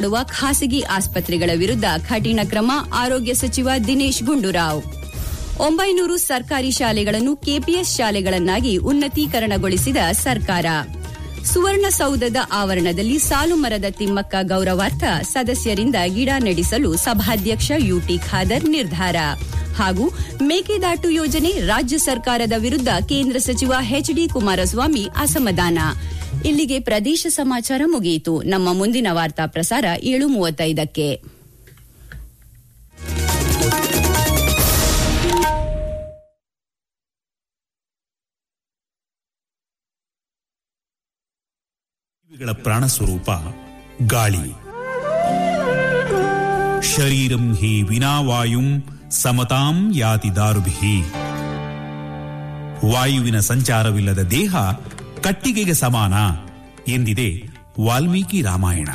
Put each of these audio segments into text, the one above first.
ಮಾಡುವ ಖಾಸಗಿ ಆಸ್ಪತ್ರೆಗಳ ವಿರುದ್ಧ ಕಠಿಣ ಕ್ರಮ ಆರೋಗ್ಯ ಸಚಿವ ದಿನೇಶ್ ಗುಂಡೂರಾವ್ ಒಂಬೈನೂರು ಸರ್ಕಾರಿ ಶಾಲೆಗಳನ್ನು ಕೆಪಿಎಸ್ ಶಾಲೆಗಳನ್ನಾಗಿ ಉನ್ನತೀಕರಣಗೊಳಿಸಿದ ಸರ್ಕಾರ ಸುವರ್ಣಸೌಧದ ಆವರಣದಲ್ಲಿ ಸಾಲು ಮರದ ತಿಮ್ಮಕ್ಕ ಗೌರವಾರ್ಥ ಸದಸ್ಯರಿಂದ ಗಿಡ ನೆಡಿಸಲು ಸಭಾಧ್ಯಕ್ಷ ಯುಟಿ ಖಾದರ್ ನಿರ್ಧಾರ ಹಾಗೂ ಮೇಕೆದಾಟು ಯೋಜನೆ ರಾಜ್ಯ ಸರ್ಕಾರದ ವಿರುದ್ಧ ಕೇಂದ್ರ ಸಚಿವ ಎಚ್ಡಿ ಕುಮಾರಸ್ವಾಮಿ ಅಸಮಾಧಾನ ಇಲ್ಲಿಗೆ ಪ್ರದೇಶ ಸಮಾಚಾರ ಮುಗಿಯಿತು ನಮ್ಮ ಮುಂದಿನ ವಾರ್ತಾ ಪ್ರಸಾರ ಏಳು ಮೂವತ್ತೈದಕ್ಕೆ ಜೀವಿಗಳ ಪ್ರಾಣ ಸ್ವರೂಪ ಗಾಳಿ ಶರೀರಂ ಹಿ ವಿನಾವಾಯುಂ ಸಮತಾಂ ಯಾತಿ ದಾರುಭಿ ವಾಯುವಿನ ಸಂಚಾರವಿಲ್ಲದ ದೇಹ ಕಟ್ಟಿಗೆಗೆ ಸಮಾನ ಎಂದಿದೆ ವಾಲ್ಮೀಕಿ ರಾಮಾಯಣ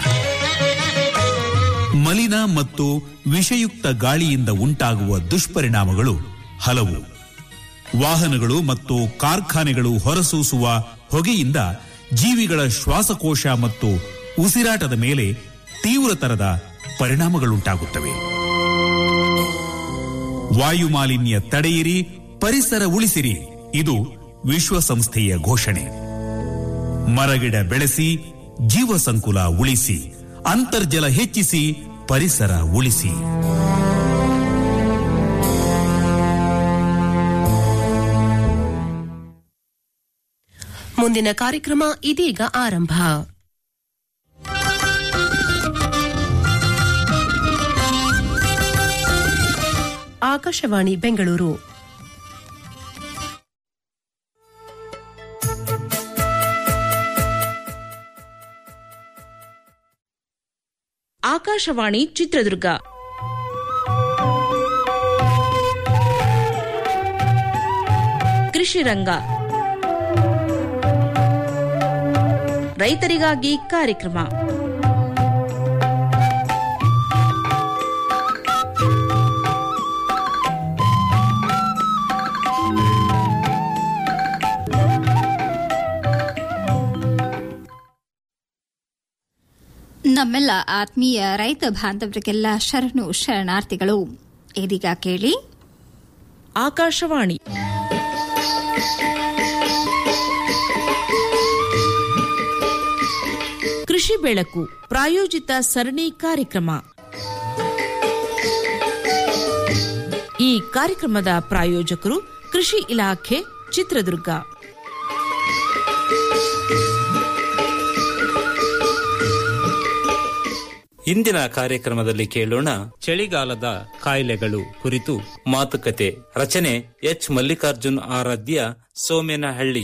ಮಲಿನ ಮತ್ತು ವಿಷಯುಕ್ತ ಗಾಳಿಯಿಂದ ಉಂಟಾಗುವ ದುಷ್ಪರಿಣಾಮಗಳು ಹಲವು ವಾಹನಗಳು ಮತ್ತು ಕಾರ್ಖಾನೆಗಳು ಹೊರಸೂಸುವ ಹೊಗೆಯಿಂದ ಜೀವಿಗಳ ಶ್ವಾಸಕೋಶ ಮತ್ತು ಉಸಿರಾಟದ ಮೇಲೆ ತೀವ್ರತರದ ಪರಿಣಾಮಗಳುಂಟಾಗುತ್ತವೆ ವಾಯು ಮಾಲಿನ್ಯ ತಡೆಯಿರಿ ಪರಿಸರ ಉಳಿಸಿರಿ ಇದು ವಿಶ್ವಸಂಸ್ಥೆಯ ಘೋಷಣೆ ಮರಗಿಡ ಬೆಳೆಸಿ ಜೀವ ಸಂಕುಲ ಉಳಿಸಿ ಅಂತರ್ಜಲ ಹೆಚ್ಚಿಸಿ ಪರಿಸರ ಉಳಿಸಿ ಮುಂದಿನ ಕಾರ್ಯಕ್ರಮ ಇದೀಗ ಆರಂಭ ಆಕಾಶವಾಣಿ ಬೆಂಗಳೂರು ಆಕಾಶವಾಣಿ ಚಿತ್ರದುರ್ಗ ಕೃಷಿ ರಂಗ ರೈತರಿಗಾಗಿ ಕಾರ್ಯಕ್ರಮ ನಮ್ಮೆಲ್ಲ ಆತ್ಮೀಯ ರೈತ ಬಾಂಧವರಿಗೆಲ್ಲ ಶರಣು ಶರಣಾರ್ಥಿಗಳು ಇದೀಗ ಕೇಳಿ ಆಕಾಶವಾಣಿ ಕೃಷಿ ಬೆಳಕು ಪ್ರಾಯೋಜಿತ ಸರಣಿ ಕಾರ್ಯಕ್ರಮ ಈ ಕಾರ್ಯಕ್ರಮದ ಪ್ರಾಯೋಜಕರು ಕೃಷಿ ಇಲಾಖೆ ಚಿತ್ರದುರ್ಗ ಇಂದಿನ ಕಾರ್ಯಕ್ರಮದಲ್ಲಿ ಕೇಳೋಣ ಚಳಿಗಾಲದ ಕಾಯಿಲೆಗಳು ಕುರಿತು ಮಾತುಕತೆ ರಚನೆ ಎಚ್ ಮಲ್ಲಿಕಾರ್ಜುನ್ ಆರಾಧ್ಯ ಸೋಮೇನಹಳ್ಳಿ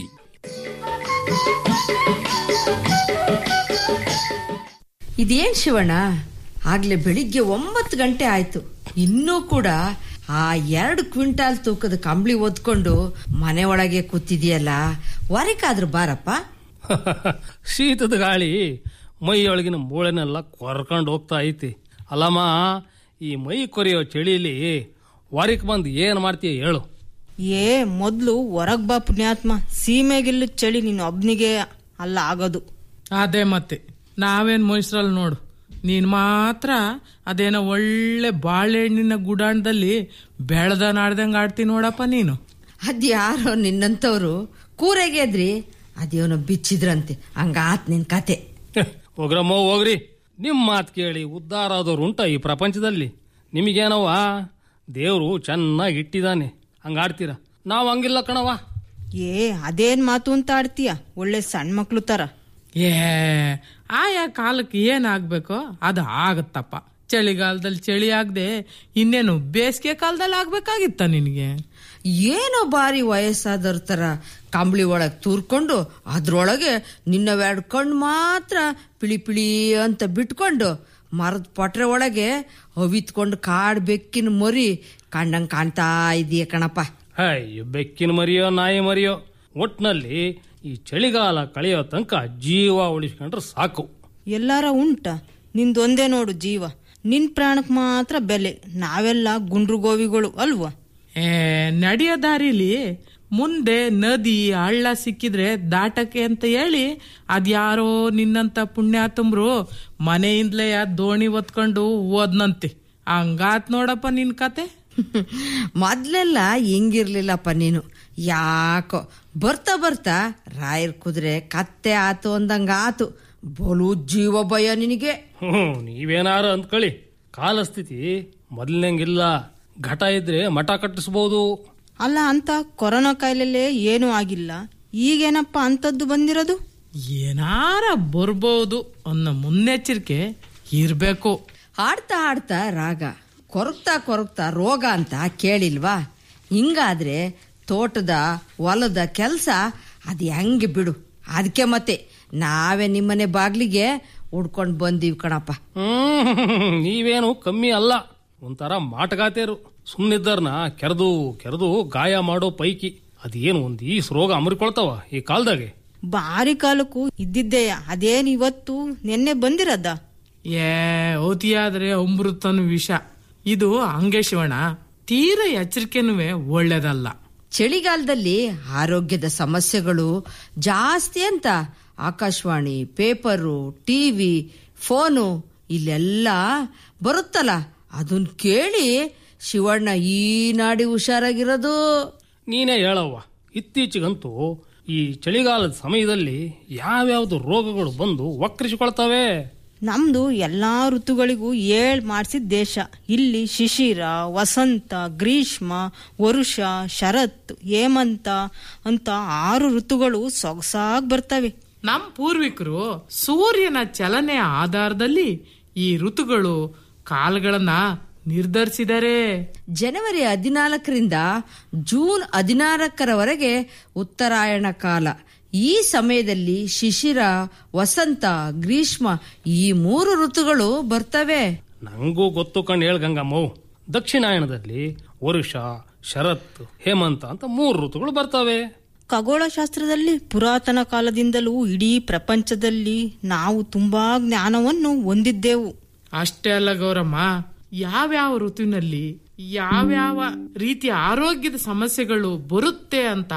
ಇದೇನ್ ಶಿವಣ್ಣ ಆಗ್ಲೇ ಬೆಳಿಗ್ಗೆ ಒಂಬತ್ತು ಗಂಟೆ ಆಯ್ತು ಇನ್ನೂ ಕೂಡ ಆ ಎರಡು ಕ್ವಿಂಟಾಲ್ ತೂಕದ ಕಂಬಳಿ ಒದ್ಕೊಂಡು ಮನೆ ಒಳಗೆ ಕೂತಿದೆಯಲ್ಲ ಹೊರಕಾದ್ರೂ ಬಾರಪ್ಪ ಶೀತದ ಗಾಳಿ ಮೈಯೊಳಗಿನ ಮೂಳೆನೆಲ್ಲ ಕೊರ್ಕೊಂಡು ಹೋಗ್ತಾ ಐತಿ ಅಲ್ಲಮ್ಮ ಈ ಮೈ ಕೊರೆಯೋ ಚಳಿಲಿ ಹೊರಕ್ ಬಂದು ಏನ್ ಮಾಡ್ತೀಯ ಹೇಳು ಏ ಮೊದ್ಲು ಹೊರಗ್ ಬಾ ಪುಣ್ಯಾತ್ಮ ಸೀಮೆಗಿಲ್ಲ ಚಳಿ ನೀನು ಒಬ್ನಿಗೆ ಅಲ್ಲ ಆಗೋದು ಅದೇ ಮತ್ತೆ ನಾವೇನ್ ಮೈಸ್ರಲ್ಲಿ ನೋಡು ನೀನ್ ಮಾತ್ರ ಅದೇನೋ ಒಳ್ಳೆ ಬಾಳೆಹಣ್ಣಿನ ಗುಡಾಣದಲ್ಲಿ ಬೆಳೆದ ನಾಡ್ದಂಗ ಆಡ್ತಿ ನೋಡಪ್ಪ ನೀನು ಅದ್ಯಾರೋ ನಿನ್ನಂತವ್ರು ಕೂರೆಗೆ ಎದ್ರಿ ಅದೇನೋ ಬಿಚ್ಚಿದ್ರಂತೆ ಹಂಗಾತ್ ನಿನ್ ಕತೆ ಹೋಗ್ರಮ್ಮ ಹೋಗ್ರಿ ನಿಮ್ ಮಾತು ಕೇಳಿ ಉದ್ಧಾರ ಆದವ್ರು ಉಂಟ ಈ ಪ್ರಪಂಚದಲ್ಲಿ ನಿಮಗೇನವ ದೇವ್ರು ಚೆನ್ನಾಗಿ ಇಟ್ಟಿದ್ದಾನೆ ಹಂಗಾಡ್ತೀರ ನಾವು ಹಂಗಿಲ್ಲ ಕಣವ ಏ ಅದೇನ್ ಮಾತು ಅಂತ ಆಡ್ತೀಯ ಒಳ್ಳೆ ಸಣ್ಣ ಮಕ್ಳು ತರ ಏ ಆಯಾ ಕಾಲಕ್ಕೆ ಏನಾಗ್ಬೇಕೋ ಅದು ಆಗತ್ತಪ್ಪ ಚಳಿಗಾಲದಲ್ಲಿ ಚಳಿ ಆಗದೆ ಇನ್ನೇನು ಬೇಸಿಗೆ ಕಾಲದಲ್ಲಿ ಆಗ್ಬೇಕಾಗಿತ್ತ ನಿನಗೆ ಏನೋ ಬಾರಿ ವಯಸ್ಸಾದವ್ರ ತರ ಕಂಬಳಿ ಒಳಗ್ ತೂರ್ಕೊಂಡು ಅದ್ರೊಳಗೆ ನಿನ್ನವೆರಡು ಕಣ್ಣು ಮಾತ್ರ ಪಿಳಿ ಪಿಳಿ ಅಂತ ಬಿಟ್ಕೊಂಡು ಮರದ ಪೊಟ್ರೆ ಒಳಗೆ ಅವಿತ್ಕೊಂಡು ಕಾಡ್ ಬೆಕ್ಕಿನ ಮರಿ ಕಂಡಂಗ್ ಕಾಣ್ತಾ ಇದೀಯ ಕಣಪ್ಪ ಅಯ್ಯೋ ಬೆಕ್ಕಿನ ಮರಿಯೋ ನಾಯಿ ಮರಿಯೋ ಒಟ್ನಲ್ಲಿ ಈ ಚಳಿಗಾಲ ಕಳೆಯೋ ತನಕ ಜೀವ ಉಳಿಸ್ಕೊಂಡ್ರೆ ಸಾಕು ಎಲ್ಲಾರ ಉಂಟ ನಿಂದೊಂದೇ ನೋಡು ಜೀವ ನಿನ್ ಪ್ರಾಣಕ್ ಮಾತ್ರ ಬೆಲೆ ನಾವೆಲ್ಲ ಗುಂಡ್ರು ಗೋವಿಗಳು ಅಲ್ವಾ ಏ ನಡೆಯೋ ದಾರಿಲಿ ಮುಂದೆ ನದಿ ಹಳ್ಳ ಸಿಕ್ಕಿದ್ರೆ ದಾಟಕ್ಕೆ ಅಂತ ಹೇಳಿ ಅದ್ಯಾರೋ ನಿನ್ನಂತ ಪುಣ್ಯಾತಂಬ್ರು ಮನೆಯಿಂದಲೇ ಆ ದೋಣಿ ಒತ್ಕೊಂಡು ಓದ್ನಂತೆ ಹಂಗಾತ್ ನೋಡಪ್ಪ ನಿನ್ ಕತೆ ಮೊದ್ಲೆಲ್ಲ ಹಿಂಗಿರ್ಲಿಲ್ಲಪ್ಪ ನೀನು ಯಾಕೋ ಬರ್ತಾ ಬರ್ತಾ ರಾಯರ್ ಕುದುರೆ ಕತ್ತೆ ಆತು ಅಂದಂಗ ಆತು ಬಲು ಜೀವ ಭಯ ನಿನಗೆ ಹ್ಮ್ ನೀವೇನಾರು ಅಂದ್ಕೊಳ್ಳಿ ಕಾಲಸ್ಥಿತಿ ಮೊದಲಿನಂಗಿಲ್ಲ ಘಟ ಇದ್ರೆ ಮಠ ಕಟ್ಟಿಸ್ಬೋದು ಅಲ್ಲ ಅಂತ ಕೊರೋನಾ ಕಾಯಿಲೆಲ್ಲೇ ಏನೂ ಆಗಿಲ್ಲ ಈಗೇನಪ್ಪ ಅಂಥದ್ದು ಬಂದಿರೋದು ಏನಾರ ಬರ್ಬೋದು ಅನ್ನೋ ಮುನ್ನೆಚ್ಚರಿಕೆ ಇರ್ಬೇಕು ಹಾಡ್ತಾ ಹಾಡ್ತಾ ರಾಗ ಕೊರಗ್ತಾ ಕೊರಗ್ತಾ ರೋಗ ಅಂತ ಕೇಳಿಲ್ವಾ ಹಿಂಗಾದ್ರೆ ತೋಟದ ಹೊಲದ ಕೆಲಸ ಅದು ಹೆಂಗೆ ಬಿಡು ಅದಕ್ಕೆ ಮತ್ತೆ ನಾವೇ ನಿಮ್ಮನೆ ಬಾಗ್ಲಿಗೆ ಉಡ್ಕೊಂಡು ಬಂದೀವಿ ಕಣಪ್ಪ ಹ್ಮ್ ನೀವೇನು ಕಮ್ಮಿ ಅಲ್ಲ ಒಂಥರ ಮಾಟಗಾತಿಯರು ಸುಮ್ಮನಿದ್ದಾರನ ಕೆರೆದು ಕೆರೆದು ಗಾಯ ಮಾಡೋ ಪೈಕಿ ಅದೇನು ಒಂದ್ ಈ ರೋಗ ಅಮರ್ಕೊಳ್ತಾವ ಈ ಕಾಲದಾಗೆ ಬಾರಿ ಕಾಲಕ್ಕೂ ಇದ್ದಿದ್ದೆಯ ಅದೇನ್ ಇವತ್ತು ನಿನ್ನೆ ಬಂದಿರದ ಏ ಓತಿಯಾದ್ರೆ ಅಮೃತನು ವಿಷ ಇದು ಹಂಗೆ ಶಿವಣ್ಣ ತೀರ ಎಚ್ಚರಿಕೆನೂ ಒಳ್ಳೇದಲ್ಲ ಚಳಿಗಾಲದಲ್ಲಿ ಆರೋಗ್ಯದ ಸಮಸ್ಯೆಗಳು ಜಾಸ್ತಿ ಅಂತ ಆಕಾಶವಾಣಿ ಪೇಪರು ಟಿವಿ ಫೋನು ಇಲ್ಲೆಲ್ಲ ಬರುತ್ತಲ್ಲ ಅದನ್ ಕೇಳಿ ಶಿವಣ್ಣ ಈ ನಾಡಿ ಹುಷಾರಾಗಿರೋದು ನೀನೇ ಹೇಳವ್ವ ಇತ್ತೀಚೆಗಂತೂ ಈ ಚಳಿಗಾಲದ ಸಮಯದಲ್ಲಿ ಯಾವ್ಯಾವ್ದು ರೋಗಗಳು ಬಂದು ವಕ್ರಿಸಿಕೊಳ್ತವೆ ನಮ್ದು ಎಲ್ಲಾ ಋತುಗಳಿಗೂ ಏಳ್ ಮಾಡಿಸಿದ ದೇಶ ಇಲ್ಲಿ ಶಿಶಿರ ವಸಂತ ಗ್ರೀಷ್ಮ ವರುಷ ಶರತ್ ಹೇಮಂತ ಅಂತ ಆರು ಋತುಗಳು ಸೊಗಸಾಗಿ ಬರ್ತವೆ ನಮ್ ಪೂರ್ವಿಕರು ಸೂರ್ಯನ ಚಲನೆ ಆಧಾರದಲ್ಲಿ ಈ ಋತುಗಳು ಕಾಲಗಳನ್ನ ನಿರ್ಧರಿಸಿದರೆ ಜನವರಿ ಹದಿನಾಲ್ಕರಿಂದ ಜೂನ್ ಹದಿನಾಲ್ಕರವರೆಗೆ ಉತ್ತರಾಯಣ ಕಾಲ ಈ ಸಮಯದಲ್ಲಿ ಶಿಶಿರ ವಸಂತ ಗ್ರೀಷ್ಮ ಈ ಮೂರು ಋತುಗಳು ಬರ್ತವೆ ನಂಗೂ ಗೊತ್ತು ಕಣ್ ಹೇಳ್ ಗಂಗಮ್ಮವು ದಕ್ಷಿಣಾಯಣದಲ್ಲಿ ವರುಷ ಶರತ್ ಹೇಮಂತ ಅಂತ ಮೂರು ಋತುಗಳು ಬರ್ತವೆ ಖಗೋಳಶಾಸ್ತ್ರದಲ್ಲಿ ಪುರಾತನ ಕಾಲದಿಂದಲೂ ಇಡೀ ಪ್ರಪಂಚದಲ್ಲಿ ನಾವು ತುಂಬಾ ಜ್ಞಾನವನ್ನು ಹೊಂದಿದ್ದೆವು ಅಷ್ಟೇ ಅಲ್ಲ ಗೌರಮ್ಮ ಯಾವ್ಯಾವ ಋತುವಿನಲ್ಲಿ ಯಾವ್ಯಾವ ರೀತಿಯ ಆರೋಗ್ಯದ ಸಮಸ್ಯೆಗಳು ಬರುತ್ತೆ ಅಂತ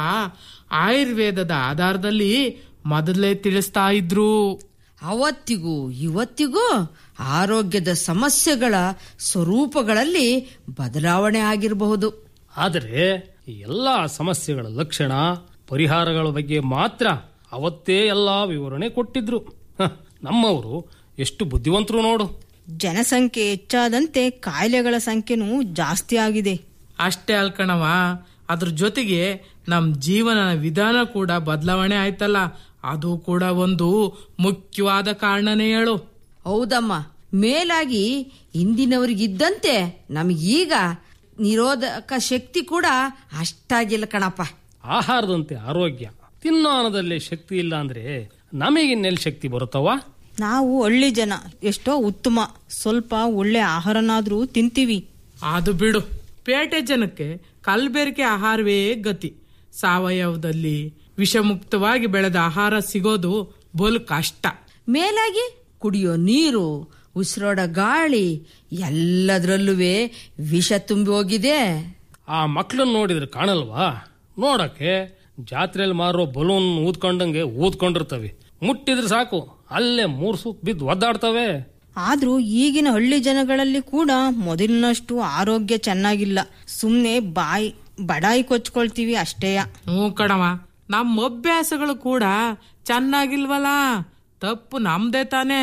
ಆಯುರ್ವೇದದ ಆಧಾರದಲ್ಲಿ ಮೊದಲೇ ತಿಳಿಸ್ತಾ ಇದ್ರು ಅವತ್ತಿಗೂ ಇವತ್ತಿಗೂ ಆರೋಗ್ಯದ ಸಮಸ್ಯೆಗಳ ಸ್ವರೂಪಗಳಲ್ಲಿ ಬದಲಾವಣೆ ಆಗಿರಬಹುದು ಆದರೆ ಈ ಎಲ್ಲಾ ಸಮಸ್ಯೆಗಳ ಲಕ್ಷಣ ಪರಿಹಾರಗಳ ಬಗ್ಗೆ ಮಾತ್ರ ಅವತ್ತೇ ಎಲ್ಲಾ ವಿವರಣೆ ಕೊಟ್ಟಿದ್ರು ಹ, ನಮ್ಮವರು ಎಷ್ಟು ಬುದ್ಧಿವಂತರು ನೋಡು ಜನಸಂಖ್ಯೆ ಹೆಚ್ಚಾದಂತೆ ಕಾಯಿಲೆಗಳ ಸಂಖ್ಯೆನೂ ಜಾಸ್ತಿ ಆಗಿದೆ ಅಷ್ಟೇ ಅಲ್ಕಣವ ಅದ್ರ ಜೊತೆಗೆ ನಮ್ ಜೀವನ ವಿಧಾನ ಕೂಡ ಬದಲಾವಣೆ ಆಯ್ತಲ್ಲ ಅದು ಕೂಡ ಒಂದು ಮುಖ್ಯವಾದ ಕಾರಣನೇ ಹೇಳು ಹೌದಮ್ಮ ಮೇಲಾಗಿ ಇಂದಿನವರಿಗಿದ್ದಂತೆ ನಮಗೀಗ ನಿರೋಧಕ ಶಕ್ತಿ ಕೂಡ ಅಷ್ಟಾಗಿಲ್ಲ ಕಣಪ್ಪ ಆಹಾರದಂತೆ ಆರೋಗ್ಯ ತಿನ್ನೋನದಲ್ಲಿ ಶಕ್ತಿ ಇಲ್ಲ ಅಂದ್ರೆ ನಮಗಿನ್ನೆಲ್ಲಿ ಶಕ್ತಿ ಬರುತ್ತವ ನಾವು ಹಳ್ಳಿ ಜನ ಎಷ್ಟೋ ಉತ್ತಮ ಸ್ವಲ್ಪ ಒಳ್ಳೆ ಆಹಾರನಾದ್ರೂ ತಿಂತೀವಿ ಅದು ಬಿಡು ಪೇಟೆ ಜನಕ್ಕೆ ಕಲ್ಬೇರಿಕೆ ಆಹಾರವೇ ಗತಿ ಸಾವಯವದಲ್ಲಿ ವಿಷಮುಕ್ತವಾಗಿ ಬೆಳೆದ ಆಹಾರ ಸಿಗೋದು ಬಲು ಕಷ್ಟ ಮೇಲಾಗಿ ಕುಡಿಯೋ ನೀರು ಉಸಿರೋಡ ಗಾಳಿ ಎಲ್ಲದರಲ್ಲೂ ವಿಷ ತುಂಬಿ ಹೋಗಿದೆ ಆ ಮಕ್ಕಳನ್ನ ನೋಡಿದ್ರೆ ಕಾಣಲ್ವಾ ನೋಡಕ್ಕೆ ಜಾತ್ರೆಯಲ್ಲಿ ಮಾರೋ ಬಲೂನ್ ಊದ್ಕೊಂಡಂಗೆ ಊದ್ಕೊಂಡಿರ್ತವೆ ಮುಟ್ಟಿದ್ರೆ ಸಾಕು ಅಲ್ಲೇ ಮೂರ್ ಸುತ್ ಬಿದ್ದು ಒದ್ದಾಡ್ತವೆ ಆದ್ರೂ ಈಗಿನ ಹಳ್ಳಿ ಜನಗಳಲ್ಲಿ ಕೂಡ ಮೊದಲಿನಷ್ಟು ಆರೋಗ್ಯ ಚೆನ್ನಾಗಿಲ್ಲ ಸುಮ್ನೆ ಬಾಯಿ ಬಡಾಯಿ ಕೊಚ್ಕೊಳ್ತೀವಿ ಅಷ್ಟೇಯ ಹ್ಞೂ ಕಣವ ನಮ್ಮ ಅಭ್ಯಾಸಗಳು ಕೂಡ ಚೆನ್ನಾಗಿಲ್ವಲ್ಲ ತಪ್ಪು ನಮ್ದೇ ತಾನೇ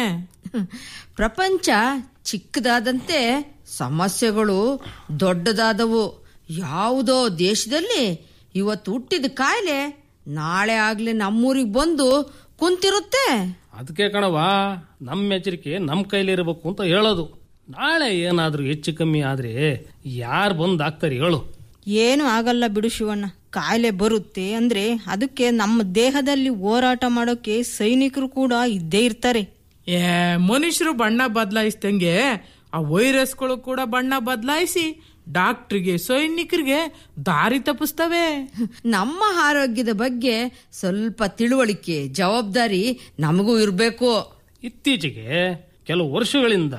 ಪ್ರಪಂಚ ಚಿಕ್ಕದಾದಂತೆ ಸಮಸ್ಯೆಗಳು ದೊಡ್ಡದಾದವು ಯಾವುದೋ ದೇಶದಲ್ಲಿ ಇವತ್ತು ಹುಟ್ಟಿದ ಕಾಯಿಲೆ ನಾಳೆ ಆಗ್ಲೇ ನಮ್ಮೂರಿಗೆ ಬಂದು ಕುಂತಿರುತ್ತೆ ಅದಕ್ಕೆ ಕಣವ ನಮ್ಮ ಎಚ್ಚರಿಕೆ ನಮ್ಮ ಕೈಲಿರಬೇಕು ಅಂತ ಹೇಳೋದು ನಾಳೆ ಏನಾದ್ರೂ ಹೆಚ್ಚು ಕಮ್ಮಿ ಆದ್ರೆ ಯಾರು ಬಂದ್ ಆಗ್ತಾರೆ ಹೇಳು ಏನು ಆಗಲ್ಲ ಬಿಡು ಶಿವಣ್ಣ ಕಾಯಿಲೆ ಬರುತ್ತೆ ಅಂದ್ರೆ ಅದಕ್ಕೆ ನಮ್ಮ ದೇಹದಲ್ಲಿ ಹೋರಾಟ ಮಾಡೋಕೆ ಸೈನಿಕರು ಕೂಡ ಇದ್ದೇ ಇರ್ತಾರೆ ಏ ಮನುಷ್ಯರು ಬಣ್ಣ ಬದಲಾಯಿಸ್ದಂಗೆ ಆ ವೈರಸ್ಗಳು ಕೂಡ ಬಣ್ಣ ಬದಲಾಯಿಸಿ ಡಾಕ್ಟ್ರಿಗೆ ಸೈನಿಕರಿಗೆ ದಾರಿ ತಪ್ಪಿಸ್ತವೆ ನಮ್ಮ ಆರೋಗ್ಯದ ಬಗ್ಗೆ ಸ್ವಲ್ಪ ತಿಳುವಳಿಕೆ ಜವಾಬ್ದಾರಿ ನಮಗೂ ಇರಬೇಕು ಇತ್ತೀಚೆಗೆ ಕೆಲವು ವರ್ಷಗಳಿಂದ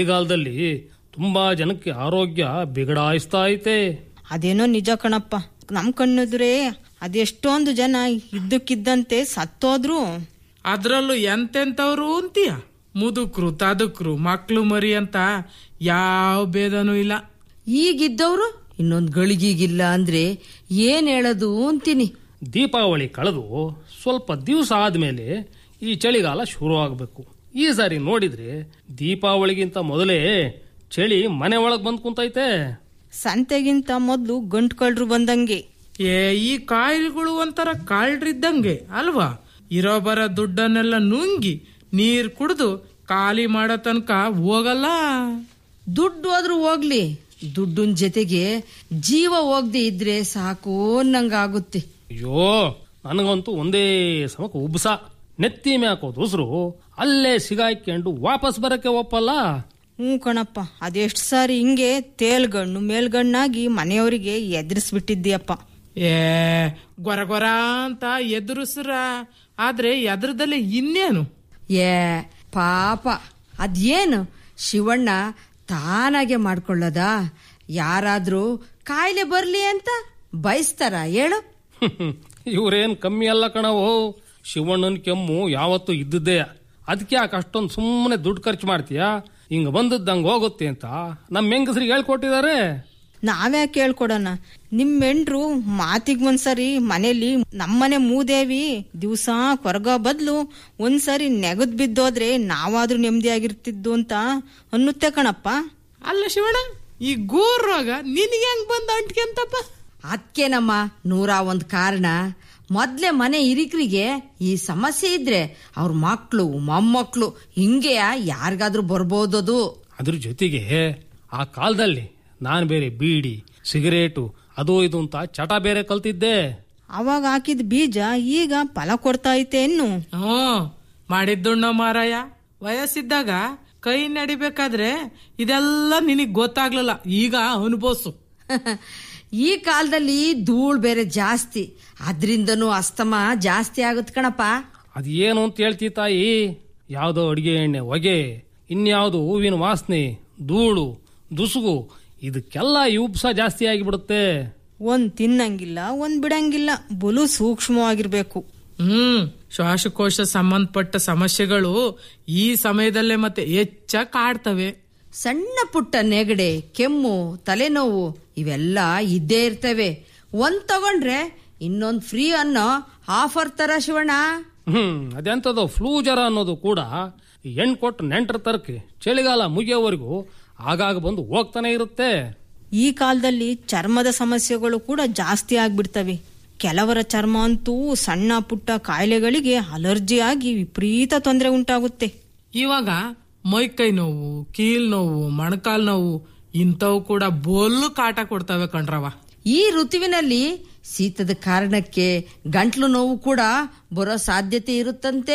ಚಳಿಗಾಲದಲ್ಲಿ ತುಂಬಾ ಜನಕ್ಕೆ ಆರೋಗ್ಯ ಬಿಗಡಾಯಿಸ್ತಾ ಐತೆ ಅದೇನೋ ನಿಜ ಕಣಪ್ಪ ನಮ್ ಕಣ್ಣೆದುರೇ ಅದೆಷ್ಟೊಂದು ಜನ ಇದ್ದಕ್ಕಿದ್ದಂತೆ ಸತ್ತೋದ್ರು ಅದ್ರಲ್ಲೂ ಎಂತೆಂತವ್ರು ಅಂತೀಯ ಮುದುಕ್ರು ತದುಕ್ರು ಮಕ್ಳು ಮರಿ ಅಂತ ಯಾವ ಭೇದನೂ ಇಲ್ಲ ಈಗಿದ್ದವ್ರು ಇನ್ನೊಂದ್ ಗಳಿಗೀಗಿಲ್ಲ ಅಂದ್ರೆ ಏನ್ ಹೇಳೋದು ಅಂತೀನಿ ದೀಪಾವಳಿ ಕಳೆದು ಸ್ವಲ್ಪ ದಿವಸ ಆದ್ಮೇಲೆ ಈ ಚಳಿಗಾಲ ಶುರು ಆಗಬೇಕು ಈ ಸಾರಿ ನೋಡಿದ್ರೆ ದೀಪಾವಳಿಗಿಂತ ಮೊದಲೇ ಚಳಿ ಮನೆ ಒಳಗ್ ಬಂದ್ ಕುಂತೈತೆ ಸಂತೆಗಿಂತ ಮೊದ್ಲು ಗಂಟು ಕಳ್ರು ಬಂದಂಗೆ ಏ ಈ ಕಾಯಿಲೆಗಳು ಒಂಥರ ಕಾಳ್ರಿದ್ದಂಗೆ ಅಲ್ವಾ ಇರೋ ಬರ ದುಡ್ಡನ್ನೆಲ್ಲ ನುಂಗಿ ನೀರ್ ಕುಡ್ದು ಖಾಲಿ ಮಾಡೋ ತನಕ ಹೋಗಲ್ಲ ದುಡ್ಡು ಹೋದ್ರೂ ಹೋಗ್ಲಿ ದುಡ್ಡಿನ ಜೊತೆಗೆ ಜೀವ ಹೋಗದೆ ಇದ್ರೆ ಸಾಕು ಅನ್ನಂಗಾಗುತ್ತೆ ಅಯ್ಯೋ ನನಗಂತೂ ಒಂದೇ ಸಮಕ್ಕೆ ಉಬ್ಸ ನೆತ್ತಿ ಮ್ಯಾಕೋ ದೋಸ್ರು ಅಲ್ಲೇ ಸಿಗಾಯ್ಕೊಂಡು ವಾಪಸ್ ಬರಕ್ಕೆ ಒಪ್ಪಲ್ಲ ಹ್ಞೂ ಕಣಪ್ಪ ಅದೆಷ್ಟು ಸಾರಿ ಹಿಂಗೆ ತೇಲ್ಗಣ್ಣು ಮೇಲ್ಗಣ್ಣಾಗಿ ಮನೆಯವರಿಗೆ ಎದುರಿಸ್ಬಿಟ್ಟಿದ್ದೀಯಪ್ಪ ಏ ಗೊರ ಗೊರ ಅಂತ ಎದುರಿಸ್ರ ಆದ್ರೆ ಎದ್ರದಲ್ಲಿ ಇನ್ನೇನು ಏ ಪಾಪ ಅದೇನು ಶಿವಣ್ಣ ತಾನಾಗೆ ಮಾಡ್ಕೊಳ್ಳೋದ ಯಾರಾದ್ರೂ ಕಾಯಿಲೆ ಬರ್ಲಿ ಅಂತ ಬಯಸ್ತಾರ ಹೇಳು ಇವ್ರೇನ್ ಕಮ್ಮಿ ಅಲ್ಲ ಕಣವು ಶಿವಣ್ಣನ ಕೆಮ್ಮು ಯಾವತ್ತೂ ಇದ್ದದ್ದೇ ಅದಕ್ಕೆ ಯಾಕೆ ಅಷ್ಟೊಂದು ಸುಮ್ಮನೆ ದುಡ್ಡು ಖರ್ಚು ಮಾಡ್ತೀಯಾ ಹಿಂಗ ಬಂದದ್ದಂಗೆ ಹೋಗುತ್ತೆ ಅಂತ ನಮ್ಮ ಹೆಂಗಸ್ರಿಗೆ ಹೇಳ್ಕೊಟ್ಟಿದ್ದಾರೆ ನಾವ್ಯಾಕೆ ಕೇಳ್ಕೊಡೋಣ ನಿಮ್ ಮೆಂಡ್ರು ಮಾತಿಗ್ ಒಂದ್ಸರಿ ಮನೇಲಿ ನಮ್ಮನೆ ಮೂದೇವಿ ದಿವ್ಸ ಕೊರಗೋ ಬದ್ಲು ಒಂದ್ಸರಿ ನೆಗದ್ ಬಿದ್ದೋದ್ರೆ ನಾವಾದ್ರೂ ನೆಮ್ಮದಿಯಾಗಿರ್ತಿದ್ದು ಅಂತ ಅನ್ನುತ್ತೆ ಕಣಪ್ಪ ಅಲ್ಲ ಶಿವಣ್ಣ ಈ ಗೋರ್ ರೋಗ ನಿನಗೆ ಹೆಂಗ್ ಬಂದ ಅಂಟ್ಕೆಂತಪ್ಪ ಅದಕ್ಕೇನಮ್ಮ ನೂರ ಒಂದ್ ಕಾರಣ ಮೊದ್ಲೇ ಮನೆ ಹಿರಿಕರಿಗೆ ಈ ಸಮಸ್ಯೆ ಇದ್ರೆ ಅವ್ರ ಮಕ್ಳು ಮೊಮ್ಮಕ್ಳು ಹಿಂಗೆ ಯಾರಿಗಾದ್ರೂ ಬರ್ಬೋದದು ಅದ್ರ ಜೊತೆಗೆ ಆ ಕಾಲದಲ್ಲಿ ನಾನು ಬೇರೆ ಬೀಡಿ ಸಿಗರೇಟು ಅದು ಇದು ಅಂತ ಚಟ ಬೇರೆ ಕಲ್ತಿದ್ದೆ ಅವಾಗ ಹಾಕಿದ ಬೀಜ ಈಗ ಫಲ ಕೊಡ್ತಾ ಐತೆ ಇನ್ನು ಹ್ಮ್ ಮಾಡಿದ್ದುಣ್ಣ ಮಾರಾಯ ವಯಸ್ಸಿದ್ದಾಗ ಕೈ ನಡಿಬೇಕಾದ್ರೆ ಇದೆಲ್ಲ ನಿನಗ್ ಗೊತ್ತಾಗ್ಲಿಲ್ಲ ಈಗ ಅನುಭವಿಸು ಈ ಕಾಲದಲ್ಲಿ ಧೂಳ್ ಬೇರೆ ಜಾಸ್ತಿ ಅದ್ರಿಂದನೂ ಅಸ್ತಮ ಜಾಸ್ತಿ ಆಗುತ್ತೆ ಕಣಪ್ಪ ಅದೇನು ಅಂತ ಹೇಳ್ತಿ ತಾಯಿ ಯಾವುದೋ ಅಡಿಗೆ ಎಣ್ಣೆ ಹೊಗೆ ಇನ್ಯಾವುದೋ ಹೂವಿನ ವಾಸನೆ ಧೂಳು ದುಸುಗು ಇದಕ್ಕೆಲ್ಲ ಈ ಉಪ್ಸ ಜಾಸ್ತಿ ಆಗಿಬಿಡುತ್ತೆ ಒಂದ್ ತಿನ್ನಂಗಿಲ್ಲ ಒಂದ್ ಬಿಡಂಗಿಲ್ಲ ಬಲು ಸೂಕ್ಷ್ಮವಾಗಿರ್ಬೇಕು ಹ್ಮ್ ಶ್ವಾಸಕೋಶ ಸಂಬಂಧಪಟ್ಟ ಸಮಸ್ಯೆಗಳು ಈ ಸಮಯದಲ್ಲೇ ಮತ್ತೆ ಹೆಚ್ಚ ಕಾಡ್ತವೆ ಸಣ್ಣ ಪುಟ್ಟ ನೆಗಡೆ ಕೆಮ್ಮು ತಲೆನೋವು ಇವೆಲ್ಲ ಇದ್ದೇ ಇರ್ತವೆ ಒಂದ್ ತಗೊಂಡ್ರೆ ಇನ್ನೊಂದ್ ಫ್ರೀ ಅನ್ನೋ ಆಫರ್ ತರ ಶಿವಣ್ಣ ಹ್ಮ್ ಅದೆಂತದೋ ಫ್ಲೂ ಜ್ವರ ಅನ್ನೋದು ಕೂಡ ಈ ಹೆಣ್ ಕೊಟ್ಟು ನೆಂಟರ ತರಕ್ಕೆ ಚಳಿಗಾಲ ಮುಗಿಯೋವರೆಗೂ ಆಗಾಗ ಬಂದು ಹೋಗ್ತಾನೆ ಇರುತ್ತೆ ಈ ಕಾಲದಲ್ಲಿ ಚರ್ಮದ ಸಮಸ್ಯೆಗಳು ಕೂಡ ಜಾಸ್ತಿ ಆಗ್ಬಿಡ್ತವೆ ಕೆಲವರ ಚರ್ಮ ಅಂತೂ ಸಣ್ಣ ಪುಟ್ಟ ಕಾಯಿಲೆಗಳಿಗೆ ಅಲರ್ಜಿ ಆಗಿ ವಿಪರೀತ ತೊಂದರೆ ಉಂಟಾಗುತ್ತೆ ಇವಾಗ ಮೈಕೈ ನೋವು ಕೀಲ್ ನೋವು ಮೊಣಕಾಲ್ ನೋವು ಇಂಥವು ಕೂಡ ಬೋಲ್ಲು ಕಾಟ ಕೊಡ್ತವೆ ಕಣ್ರವ ಈ ಋತುವಿನಲ್ಲಿ ಶೀತದ ಕಾರಣಕ್ಕೆ ಗಂಟ್ಲು ನೋವು ಕೂಡ ಬರೋ ಸಾಧ್ಯತೆ ಇರುತ್ತಂತೆ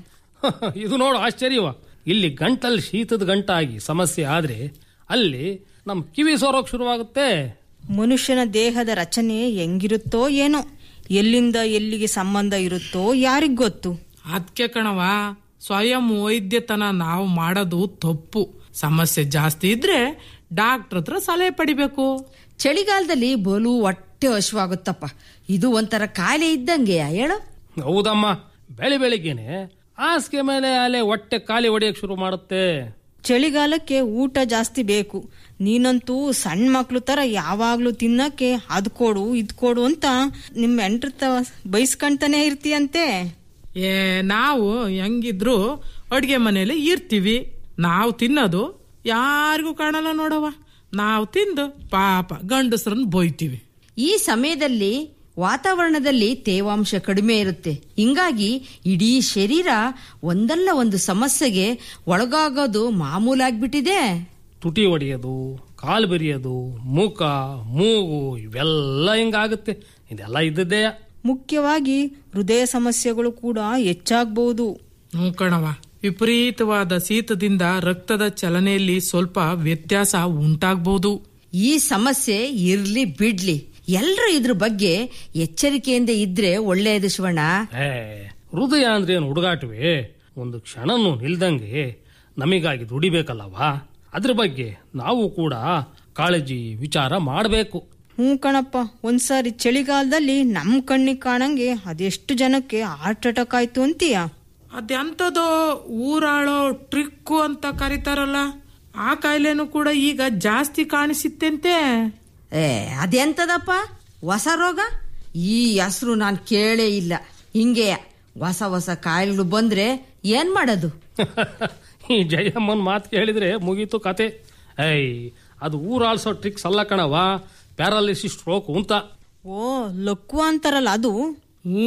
ಇದು ನೋಡು ಆಶ್ಚರ್ಯವ ಇಲ್ಲಿ ಗಂಟಲ್ಲಿ ಶೀತದ ಗಂಟಾಗಿ ಸಮಸ್ಯೆ ಆದ್ರೆ ಅಲ್ಲಿ ನಮ್ ಕಿವಿ ಸೋರೋಕ್ ಶುರುವಾಗುತ್ತೆ ಮನುಷ್ಯನ ದೇಹದ ರಚನೆ ಹೆಂಗಿರುತ್ತೋ ಏನೋ ಎಲ್ಲಿಂದ ಎಲ್ಲಿಗೆ ಸಂಬಂಧ ಇರುತ್ತೋ ಯಾರಿಗ್ ಗೊತ್ತು ಅದಕ್ಕೆ ಕಣವ ಸ್ವಯಂ ವೈದ್ಯತನ ನಾವು ಮಾಡೋದು ತಪ್ಪು ಸಮಸ್ಯೆ ಜಾಸ್ತಿ ಇದ್ರೆ ಡಾಕ್ಟರ್ ಹತ್ರ ಸಲಹೆ ಪಡಿಬೇಕು ಚಳಿಗಾಲದಲ್ಲಿ ಬಲು ಹೊಟ್ಟೆ ಹಸುವಾಗುತ್ತಪ್ಪ ಇದು ಒಂಥರ ಕಾಯಿಲೆ ಇದ್ದಂಗೆ ಹೇಳು ಹೌದಮ್ಮ ಬೆಳಿ ಬೆಳಿಗ್ಗೆನೆ ಹಾಸಿಗೆ ಮೇಲೆ ಅಲೆ ಹೊಟ್ಟೆ ಖಾಲಿ ಹೊಡೆಯಕ್ ಶುರು ಮಾಡುತ್ತೆ ಚಳಿಗಾಲಕ್ಕೆ ಊಟ ಜಾಸ್ತಿ ಬೇಕು ನೀನಂತೂ ಸಣ್ಣ ಮಕ್ಳು ತರ ಯಾವಾಗ್ಲೂ ತಿನ್ನಕ್ಕೆ ಅದ್ ಕೊಡು ಇದ್ ಕೊಡು ಅಂತ ನಿಮ್ ಎಂಟ್ರ ಬೈಸ್ಕೊಂತಾನೆ ಇರ್ತೀಯಂತೆ ಏ ನಾವು ಹೆಂಗಿದ್ರು ಅಡ್ಗೆ ಮನೇಲಿ ಇರ್ತೀವಿ ನಾವು ತಿನ್ನೋದು ಯಾರಿಗೂ ಕಾಣಲ್ಲ ನೋಡವ ನಾವು ತಿಂದು ಪಾಪ ಗಂಡಸ್ರನ್ನ ಬೊಯ್ತೀವಿ ಈ ಸಮಯದಲ್ಲಿ ವಾತಾವರಣದಲ್ಲಿ ತೇವಾಂಶ ಕಡಿಮೆ ಇರುತ್ತೆ ಹಿಂಗಾಗಿ ಇಡೀ ಶರೀರ ಒಂದಲ್ಲ ಒಂದು ಸಮಸ್ಯೆಗೆ ಒಳಗಾಗೋದು ಮಾಮೂಲಾಗ್ಬಿಟ್ಟಿದೆ ತುಟಿ ಹೊಡೆಯೋದು ಕಾಲು ಬೆರಿಯೋದು ಮೂಕ ಮೂಗು ಇವೆಲ್ಲ ಹಿಂಗಾಗುತ್ತೆ ಇದೆಲ್ಲ ಇದ್ದದ್ದೇ ಮುಖ್ಯವಾಗಿ ಹೃದಯ ಸಮಸ್ಯೆಗಳು ಕೂಡ ಹೆಚ್ಚಾಗಬಹುದು ಹ್ಞೂ ಕಣವ ವಿಪರೀತವಾದ ಶೀತದಿಂದ ರಕ್ತದ ಚಲನೆಯಲ್ಲಿ ಸ್ವಲ್ಪ ವ್ಯತ್ಯಾಸ ಉಂಟಾಗ್ಬೋದು ಈ ಸಮಸ್ಯೆ ಇರ್ಲಿ ಬಿಡ್ಲಿ ಎಲ್ರೂ ಇದ್ರ ಬಗ್ಗೆ ಎಚ್ಚರಿಕೆಯಿಂದ ಇದ್ರೆ ಒಳ್ಳೆಯದು ಶಿವಣ್ಣ ಏ ಹೃದಯ ಅಂದ್ರೆ ಏನು ಹುಡುಗಾಟವೇ ಒಂದು ಕ್ಷಣನೂ ನಿಲ್ದಂಗೆ ನಮಿಗಾಗಿ ದುಡಿಬೇಕಲ್ಲವಾ ಅದ್ರ ಬಗ್ಗೆ ನಾವು ಕೂಡ ಕಾಳಜಿ ವಿಚಾರ ಮಾಡಬೇಕು ಹ್ಞೂ ಕಣಪ್ಪ ಒಂದ್ಸಾರಿ ಚಳಿಗಾಲದಲ್ಲಿ ನಮ್ಮ ಕಣ್ಣಿಗೆ ಕಾಣಂಗೆ ಅದೆಷ್ಟು ಜನಕ್ಕೆ ಹಾರ್ಟ್ ಅಟ್ಯಾಕ್ ಆಯ್ತು ಅಂತೀಯ ಅದೆಂತದೋ ಊರಾಳೋ ಟ್ರಿಕ್ಕು ಅಂತ ಕರೀತಾರಲ್ಲ ಆ ಕಾಯಿಲೆನೂ ಕೂಡ ಈಗ ಜಾಸ್ತಿ ಕಾಣಿಸಿತ್ತೆಂತೆ ಏ ಅದೆಂತದಪ್ಪ ಹೊಸ ರೋಗ ಈ ಹೆಸರು ನಾನು ಕೇಳೇ ಇಲ್ಲ ಹಿಂಗೆ ಹೊಸ ಹೊಸ ಕಾಯಿಲೆಗಳು ಬಂದ್ರೆ ಏನ್ ಮಾಡೋದು ಈ ಜಯಮ್ಮನ್ ಮಾತು ಕೇಳಿದ್ರೆ ಮುಗೀತು ಕತೆ ಐ ಅದು ಊರಾಳ್ಸೋ ಟ್ರಿಕ್ಸ್ ಅಲ್ಲ ಕಣವ ಪ್ಯಾರಾಲಿಸಿಸ್ ಸ್ಟ್ರೋಕ್ ಅಂತ ಓ ಲಕ್ಕು ಅಂತಾರಲ್ಲ ಅದು ಹ್ಞೂ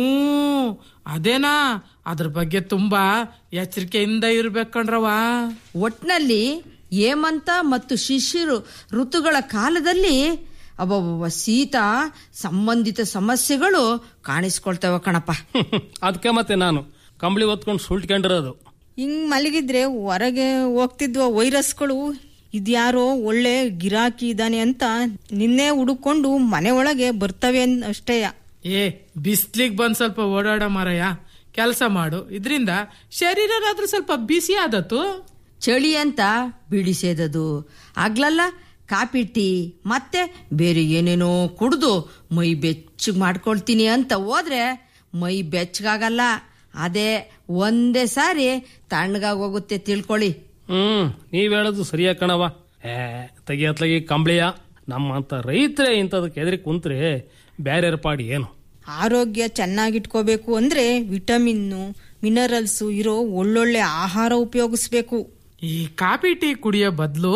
ಅದೇನಾ ಅದ್ರ ಬಗ್ಗೆ ತುಂಬಾ ಎಚ್ಚರಿಕೆಯಿಂದ ಇರ್ಬೇಕು ಕಣ್ರವ ಒಟ್ನಲ್ಲಿ ಹೇಮಂತ ಮತ್ತು ಶಿಶಿರು ಋತುಗಳ ಕಾಲದಲ್ಲಿ ಅಬ್ಬಬ್ಬ ಶೀತ ಸಂಬಂಧಿತ ಸಮಸ್ಯೆಗಳು ಕಾಣಿಸ್ಕೊಳ್ತವೆ ಕಣಪ್ಪ ಅದಕ್ಕೆ ಮತ್ತೆ ನಾನು ಕಂಬಳಿ ಹೊತ್ಕೊಂಡು ಸುಳ್ಟ್ಕೊಂಡಿರೋದು ಹಿಂಗ್ ಮಲಗಿದ್ರೆ ಹೊರಗೆ ಹೋಗ್ತಿದ್ವ ವೈರಸ್ಗಳು ಇದ್ಯಾರೋ ಒಳ್ಳೆ ಗಿರಾಕಿ ಇದ್ದಾನೆ ಅಂತ ನಿನ್ನೆ ಹುಡುಕೊಂಡು ಮನೆ ಒಳಗೆ ಬರ್ತವೆ ಅನ್- ಅಷ್ಟೇಯ ಏ ಬಿಸ್ಲಿಗ್ ಬಂದ್ ಸ್ವಲ್ಪ ಓಡಾಡ ಮಾರಯ್ಯ ಕೆಲಸ ಮಾಡು ಇದರಿಂದ ಶರೀರನಾದ್ರೂ ಸ್ವಲ್ಪ ಬಿಸಿ ಆದತ್ತು ಚಳಿ ಅಂತ ಬಿಡಿಸೇದದು ಆಗ್ಲಲ್ಲ ಕಾಪಿ ಟೀ ಮತ್ತೆ ಬೇರೆ ಏನೇನೋ ಕುಡ್ದು ಮೈ ಬೆಚ್ಚಗ್ ಮಾಡ್ಕೊಳ್ತೀನಿ ಅಂತ ಹೋದ್ರೆ ಮೈ ಬೆಚ್ಚಗಾಗಲ್ಲ ಅದೇ ಒಂದೇ ಸಾರಿ ತಣ್ಣಗಾಗೋಗುತ್ತೆ ತಿಳ್ಕೊಳ್ಳಿ ಹ್ಮ್ ನೀವ್ ಹೇಳೋದು ಸರಿಯಾ ಕಣವ ಏ ತೆಗಿಯತ್ಲಗಿ ಕಂಬಳಿಯ ನಮ್ಮಂತ ರೈತರೇ ಇಂಥದಕ್ಕೆ ಎದುರಿ ಕುಂತ್ರೆ ಬ್ಯಾರೆ ಪಾಡಿ ಏನು ಆರೋಗ್ಯ ಚೆನ್ನಾಗಿಟ್ಕೋಬೇಕು ಅಂದ್ರೆ ವಿಟಮಿನ್ನು ಮಿನರಲ್ಸು ಇರೋ ಒಳ್ಳೊಳ್ಳೆ ಆಹಾರ ಉಪಯೋಗಿಸ್ಬೇಕು ಈ ಕಾಫಿ ಟೀ ಕುಡಿಯೋ ಬದಲು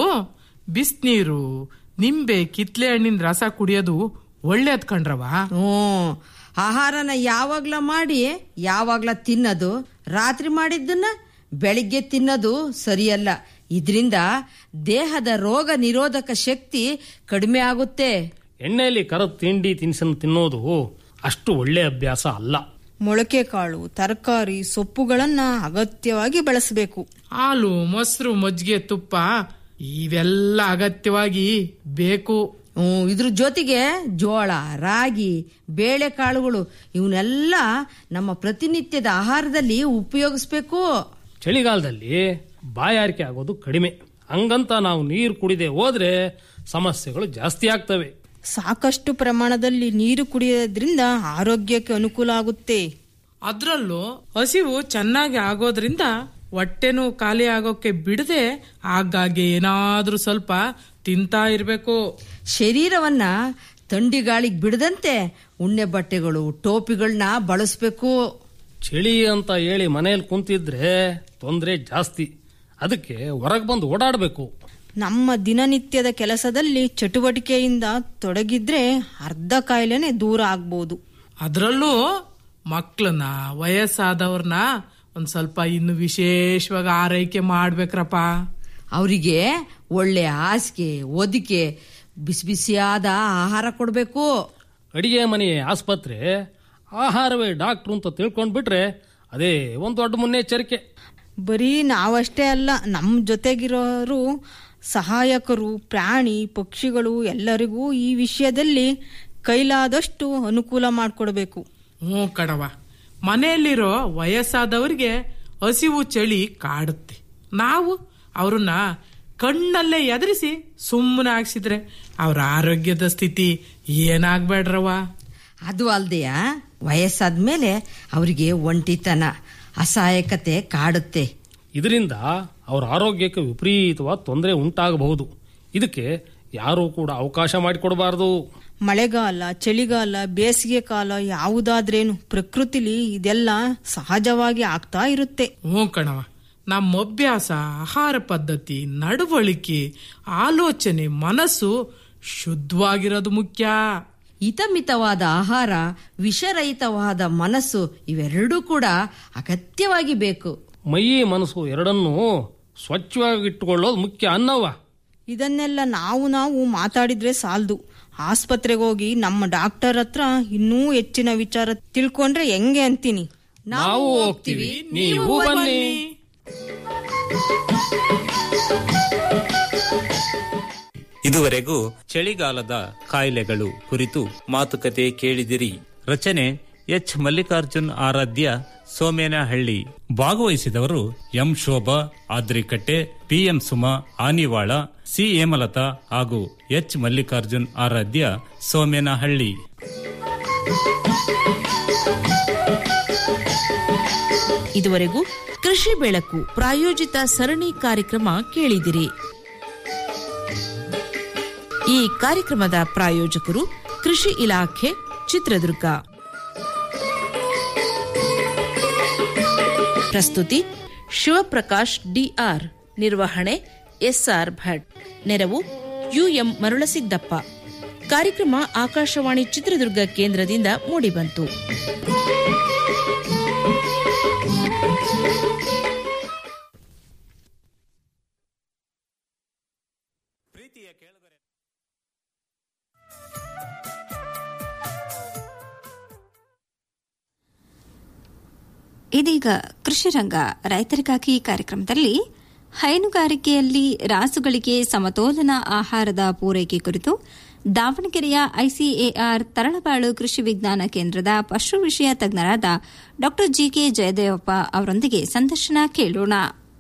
ಬಿಸ್ನೀರು ನಿಂಬೆ ಕಿತ್ಲೆ ಹಣ್ಣಿನ ರಸ ಕುಡಿಯೋದು ಒಳ್ಳೇದ್ ಕಣ್ರವ ಹ್ಞೂ ಆಹಾರನ ಯಾವಾಗ್ಲ ಮಾಡಿ ಯಾವಾಗ್ಲ ತಿನ್ನೋದು ರಾತ್ರಿ ಮಾಡಿದ್ದನ್ನ ಬೆಳಿಗ್ಗೆ ತಿನ್ನೋದು ಸರಿಯಲ್ಲ ಇದರಿಂದ ದೇಹದ ರೋಗ ನಿರೋಧಕ ಶಕ್ತಿ ಕಡಿಮೆ ಆಗುತ್ತೆ ಎಣ್ಣೆಯಲ್ಲಿ ಕರದ ತಿಂಡಿ ತಿನಿಸನ್ನು ತಿನ್ನೋದು ಅಷ್ಟು ಒಳ್ಳೆ ಅಭ್ಯಾಸ ಅಲ್ಲ ಮೊಳಕೆ ಕಾಳು ತರಕಾರಿ ಸೊಪ್ಪುಗಳನ್ನ ಅಗತ್ಯವಾಗಿ ಬಳಸಬೇಕು ಹಾಲು ಮೊಸರು ಮಜ್ಜಿಗೆ ತುಪ್ಪ ಇವೆಲ್ಲ ಅಗತ್ಯವಾಗಿ ಬೇಕು ಹ್ಮ್, ಇದ್ರ ಜೊತೆಗೆ ಜೋಳ ರಾಗಿ ಬೇಳೆಕಾಳುಗಳು ಇವನ್ನೆಲ್ಲ ನಮ್ಮ ಪ್ರತಿನಿತ್ಯದ ಆಹಾರದಲ್ಲಿ ಉಪಯೋಗಿಸ್ಬೇಕು ಚಳಿಗಾಲದಲ್ಲಿ ಬಾಯಾರಿಕೆ ಆಗೋದು ಕಡಿಮೆ ಹಂಗಂತ ನಾವು ನೀರು ಕುಡಿದೆ ಹೋದ್ರೆ ಸಮಸ್ಯೆಗಳು ಜಾಸ್ತಿ ಆಗ್ತವೆ ಸಾಕಷ್ಟು ಪ್ರಮಾಣದಲ್ಲಿ ನೀರು ಕುಡಿಯೋದ್ರಿಂದ ಆರೋಗ್ಯಕ್ಕೆ ಅನುಕೂಲ ಆಗುತ್ತೆ ಅದ್ರಲ್ಲೂ ಹಸಿವು ಚೆನ್ನಾಗಿ ಆಗೋದ್ರಿಂದ ಹೊಟ್ಟೆನೂ ಖಾಲಿ ಆಗೋಕೆ ಬಿಡದೆ ಆಗಾಗ್ಗೆ ಏನಾದ್ರೂ ಸ್ವಲ್ಪ ತಿಂತಾ ಇರ್ಬೇಕು ಶರೀರವನ್ನ ಥಂಡಿಗಾಳಿಗೆ ಬಿಡದಂತೆ ಉಣ್ಣೆ ಬಟ್ಟೆಗಳು ಟೋಪಿಗಳನ್ನ ಬಳಸ್ಬೇಕು ಚಳಿ ಅಂತ ಹೇಳಿ ಮನೆಯಲ್ಲಿ ಕುಂತಿದ್ರೆ ತೊಂದರೆ ಜಾಸ್ತಿ ಅದಕ್ಕೆ ಹೊರಗೆ ಬಂದು ಓಡಾಡಬೇಕು ನಮ್ಮ ದಿನನಿತ್ಯದ ಕೆಲಸದಲ್ಲಿ ಚಟುವಟಿಕೆಯಿಂದ ತೊಡಗಿದ್ರೆ ಅರ್ಧ ಕಾಯಿಲೆನೆ ದೂರ ಆಗ್ಬೋದು ಅದ್ರಲ್ಲೂ ಮಕ್ಳನ್ನ ವಯಸ್ಸಾದವ್ರನ್ನ ಒಂದ್ ಸ್ವಲ್ಪ ಇನ್ನು ವಿಶೇಷವಾಗಿ ಆರೈಕೆ ಮಾಡ್ಬೇಕ್ರಪ್ಪ ಅವರಿಗೆ ಒಳ್ಳೆ ಹಾಸಿಗೆ ಒದಿಕೆ ಬಿಸಿ ಬಿಸಿಯಾದ ಆಹಾರ ಕೊಡಬೇಕು ಅಡಿಗೆ ಮನೆ ಆಸ್ಪತ್ರೆ ಆಹಾರವೇ ಡಾಕ್ಟ್ರು ಅಂತ ತಿಳ್ಕೊಂಡ್ಬಿಟ್ರೆ ಅದೇ ಒಂದು ದೊಡ್ಡ ಮುನ್ನೆಚ್ಚರಿಕೆ ಬರೀ ನಾವಷ್ಟೇ ಅಲ್ಲ ನಮ್ಮ ಜೊತೆಗಿರೋರು ಸಹಾಯಕರು ಪ್ರಾಣಿ ಪಕ್ಷಿಗಳು ಎಲ್ಲರಿಗೂ ಈ ವಿಷಯದಲ್ಲಿ ಕೈಲಾದಷ್ಟು ಅನುಕೂಲ ಮಾಡಿಕೊಡ್ಬೇಕು ಹ್ಞೂ ಕಣವ ಮನೆಯಲ್ಲಿರೋ ವಯಸ್ಸಾದವರಿಗೆ ಹಸಿವು ಚಳಿ ಕಾಡುತ್ತೆ ನಾವು ಅವ್ರನ್ನ ಕಣ್ಣಲ್ಲೇ ಎದುರಿಸಿ ಸುಮ್ಮನೆ ಹಾಕ್ಸಿದ್ರೆ ಅವ್ರ ಆರೋಗ್ಯದ ಸ್ಥಿತಿ ಏನಾಗ್ಬೇಡ್ರವ ಅದು ಅಲ್ದೆಯ ವಯಸ್ಸಾದ್ಮೇಲೆ ಅವರಿಗೆ ಒಂಟಿತನ ಅಸಹಾಯಕತೆ ಕಾಡುತ್ತೆ ಇದರಿಂದ ಅವರ ಆರೋಗ್ಯಕ್ಕೆ ವಿಪರೀತವಾದ ತೊಂದರೆ ಉಂಟಾಗಬಹುದು ಇದಕ್ಕೆ ಯಾರೂ ಕೂಡ ಅವಕಾಶ ಮಾಡಿಕೊಡಬಾರದು ಮಳೆಗಾಲ ಚಳಿಗಾಲ ಬೇಸಿಗೆ ಕಾಲ ಯಾವುದಾದ್ರೇನು ಪ್ರಕೃತಿಲಿ ಇದೆಲ್ಲ ಸಹಜವಾಗಿ ಆಗ್ತಾ ಇರುತ್ತೆ ಹ್ಞೂ ಕಣವ ನಮ್ಮ ಅಭ್ಯಾಸ ಆಹಾರ ಪದ್ಧತಿ ನಡವಳಿಕೆ ಆಲೋಚನೆ ಮನಸ್ಸು ಶುದ್ಧವಾಗಿರೋದು ಮುಖ್ಯ ಹಿತಮಿತವಾದ ಆಹಾರ ವಿಷರಹಿತವಾದ ಮನಸ್ಸು ಇವೆರಡೂ ಕೂಡ ಅಗತ್ಯವಾಗಿ ಬೇಕು ಮೈ ಮನಸ್ಸು ಎರಡನ್ನೂ ಸ್ವಚ್ಛವಾಗಿ ಇಟ್ಟುಕೊಳ್ಳೋದು ಮುಖ್ಯ ಅನ್ನವ ಇದನ್ನೆಲ್ಲ ನಾವು ನಾವು ಮಾತಾಡಿದ್ರೆ ಸಾಲದು ಆಸ್ಪತ್ರೆಗೆ ಹೋಗಿ ನಮ್ಮ ಡಾಕ್ಟರ್ ಹತ್ರ ಇನ್ನೂ ಹೆಚ್ಚಿನ ವಿಚಾರ ತಿಳ್ಕೊಂಡ್ರೆ ಹೆಂಗೆ ಅಂತೀನಿ ನಾವು ಹೋಗ್ತೀವಿ ನೀವು ಬನ್ನಿ ಇದುವರೆಗೂ ಚಳಿಗಾಲದ ಕಾಯಿಲೆಗಳು ಕುರಿತು ಮಾತುಕತೆ ಕೇಳಿದಿರಿ ರಚನೆ ಎಚ್ ಮಲ್ಲಿಕಾರ್ಜುನ್ ಆರಾಧ್ಯ ಸೋಮೇನಹಳ್ಳಿ ಭಾಗವಹಿಸಿದವರು M Shobha Adrikatte PM Suma Anivala C Hemalatha ಹಾಗೂ ಎಚ್ ಮಲ್ಲಿಕಾರ್ಜುನ್ ಆರಾಧ್ಯ ಸೋಮೇನಹಳ್ಳಿ ಇದುವರೆಗೂ ಕೃಷಿ ಬೆಳಕು ಪ್ರಾಯೋಜಿತ ಸರಣಿ ಕಾರ್ಯಕ್ರಮ ಕೇಳಿದಿರಿ ಈ ಕಾರ್ಯಕ್ರಮದ ಪ್ರಾಯೋಜಕರು ಕೃಷಿ ಇಲಾಖೆ ಚಿತ್ರದುರ್ಗ ಪ್ರಸ್ತುತಿ ಶಿವಪ್ರಕಾಶ್ ಡಿಆರ್ ನಿರ್ವಹಣೆ ಎಸ್ಆರ್ ಭಟ್ ನೆರವು ಯುಎಂ ಮರುಳಸಿದ್ದಪ್ಪ ಕಾರ್ಯಕ್ರಮ ಆಕಾಶವಾಣಿ ಚಿತ್ರದುರ್ಗ ಕೇಂದ್ರದಿಂದ ಮೂಡಿಬಂತು ಇದೀಗ ಕೃಷಿ ರಂಗ ರೈತರಿಗಾಗಿ ಕಾರ್ಯಕ್ರಮದಲ್ಲಿ ಹೈನುಗಾರಿಕೆಯಲ್ಲಿ ರಾಸುಗಳಿಗೆ ಸಮತೋಲನ ಆಹಾರದ ಪೂರೈಕೆ ಕುರಿತು ದಾವಣಗೆರೆಯ ಐಸಿಎಆರ್ ತರಳಬಾಳು ಕೃಷಿ ವಿಜ್ಞಾನ ಕೇಂದ್ರದ ಪಶು ವಿಷಯ ತಜ್ಞರಾದ ಡಾ ಜಿಕೆ ಜಯದೇವಪ್ಪ ಅವರೊಂದಿಗೆ ಸಂದರ್ಶನ ಕೇಳೋಣ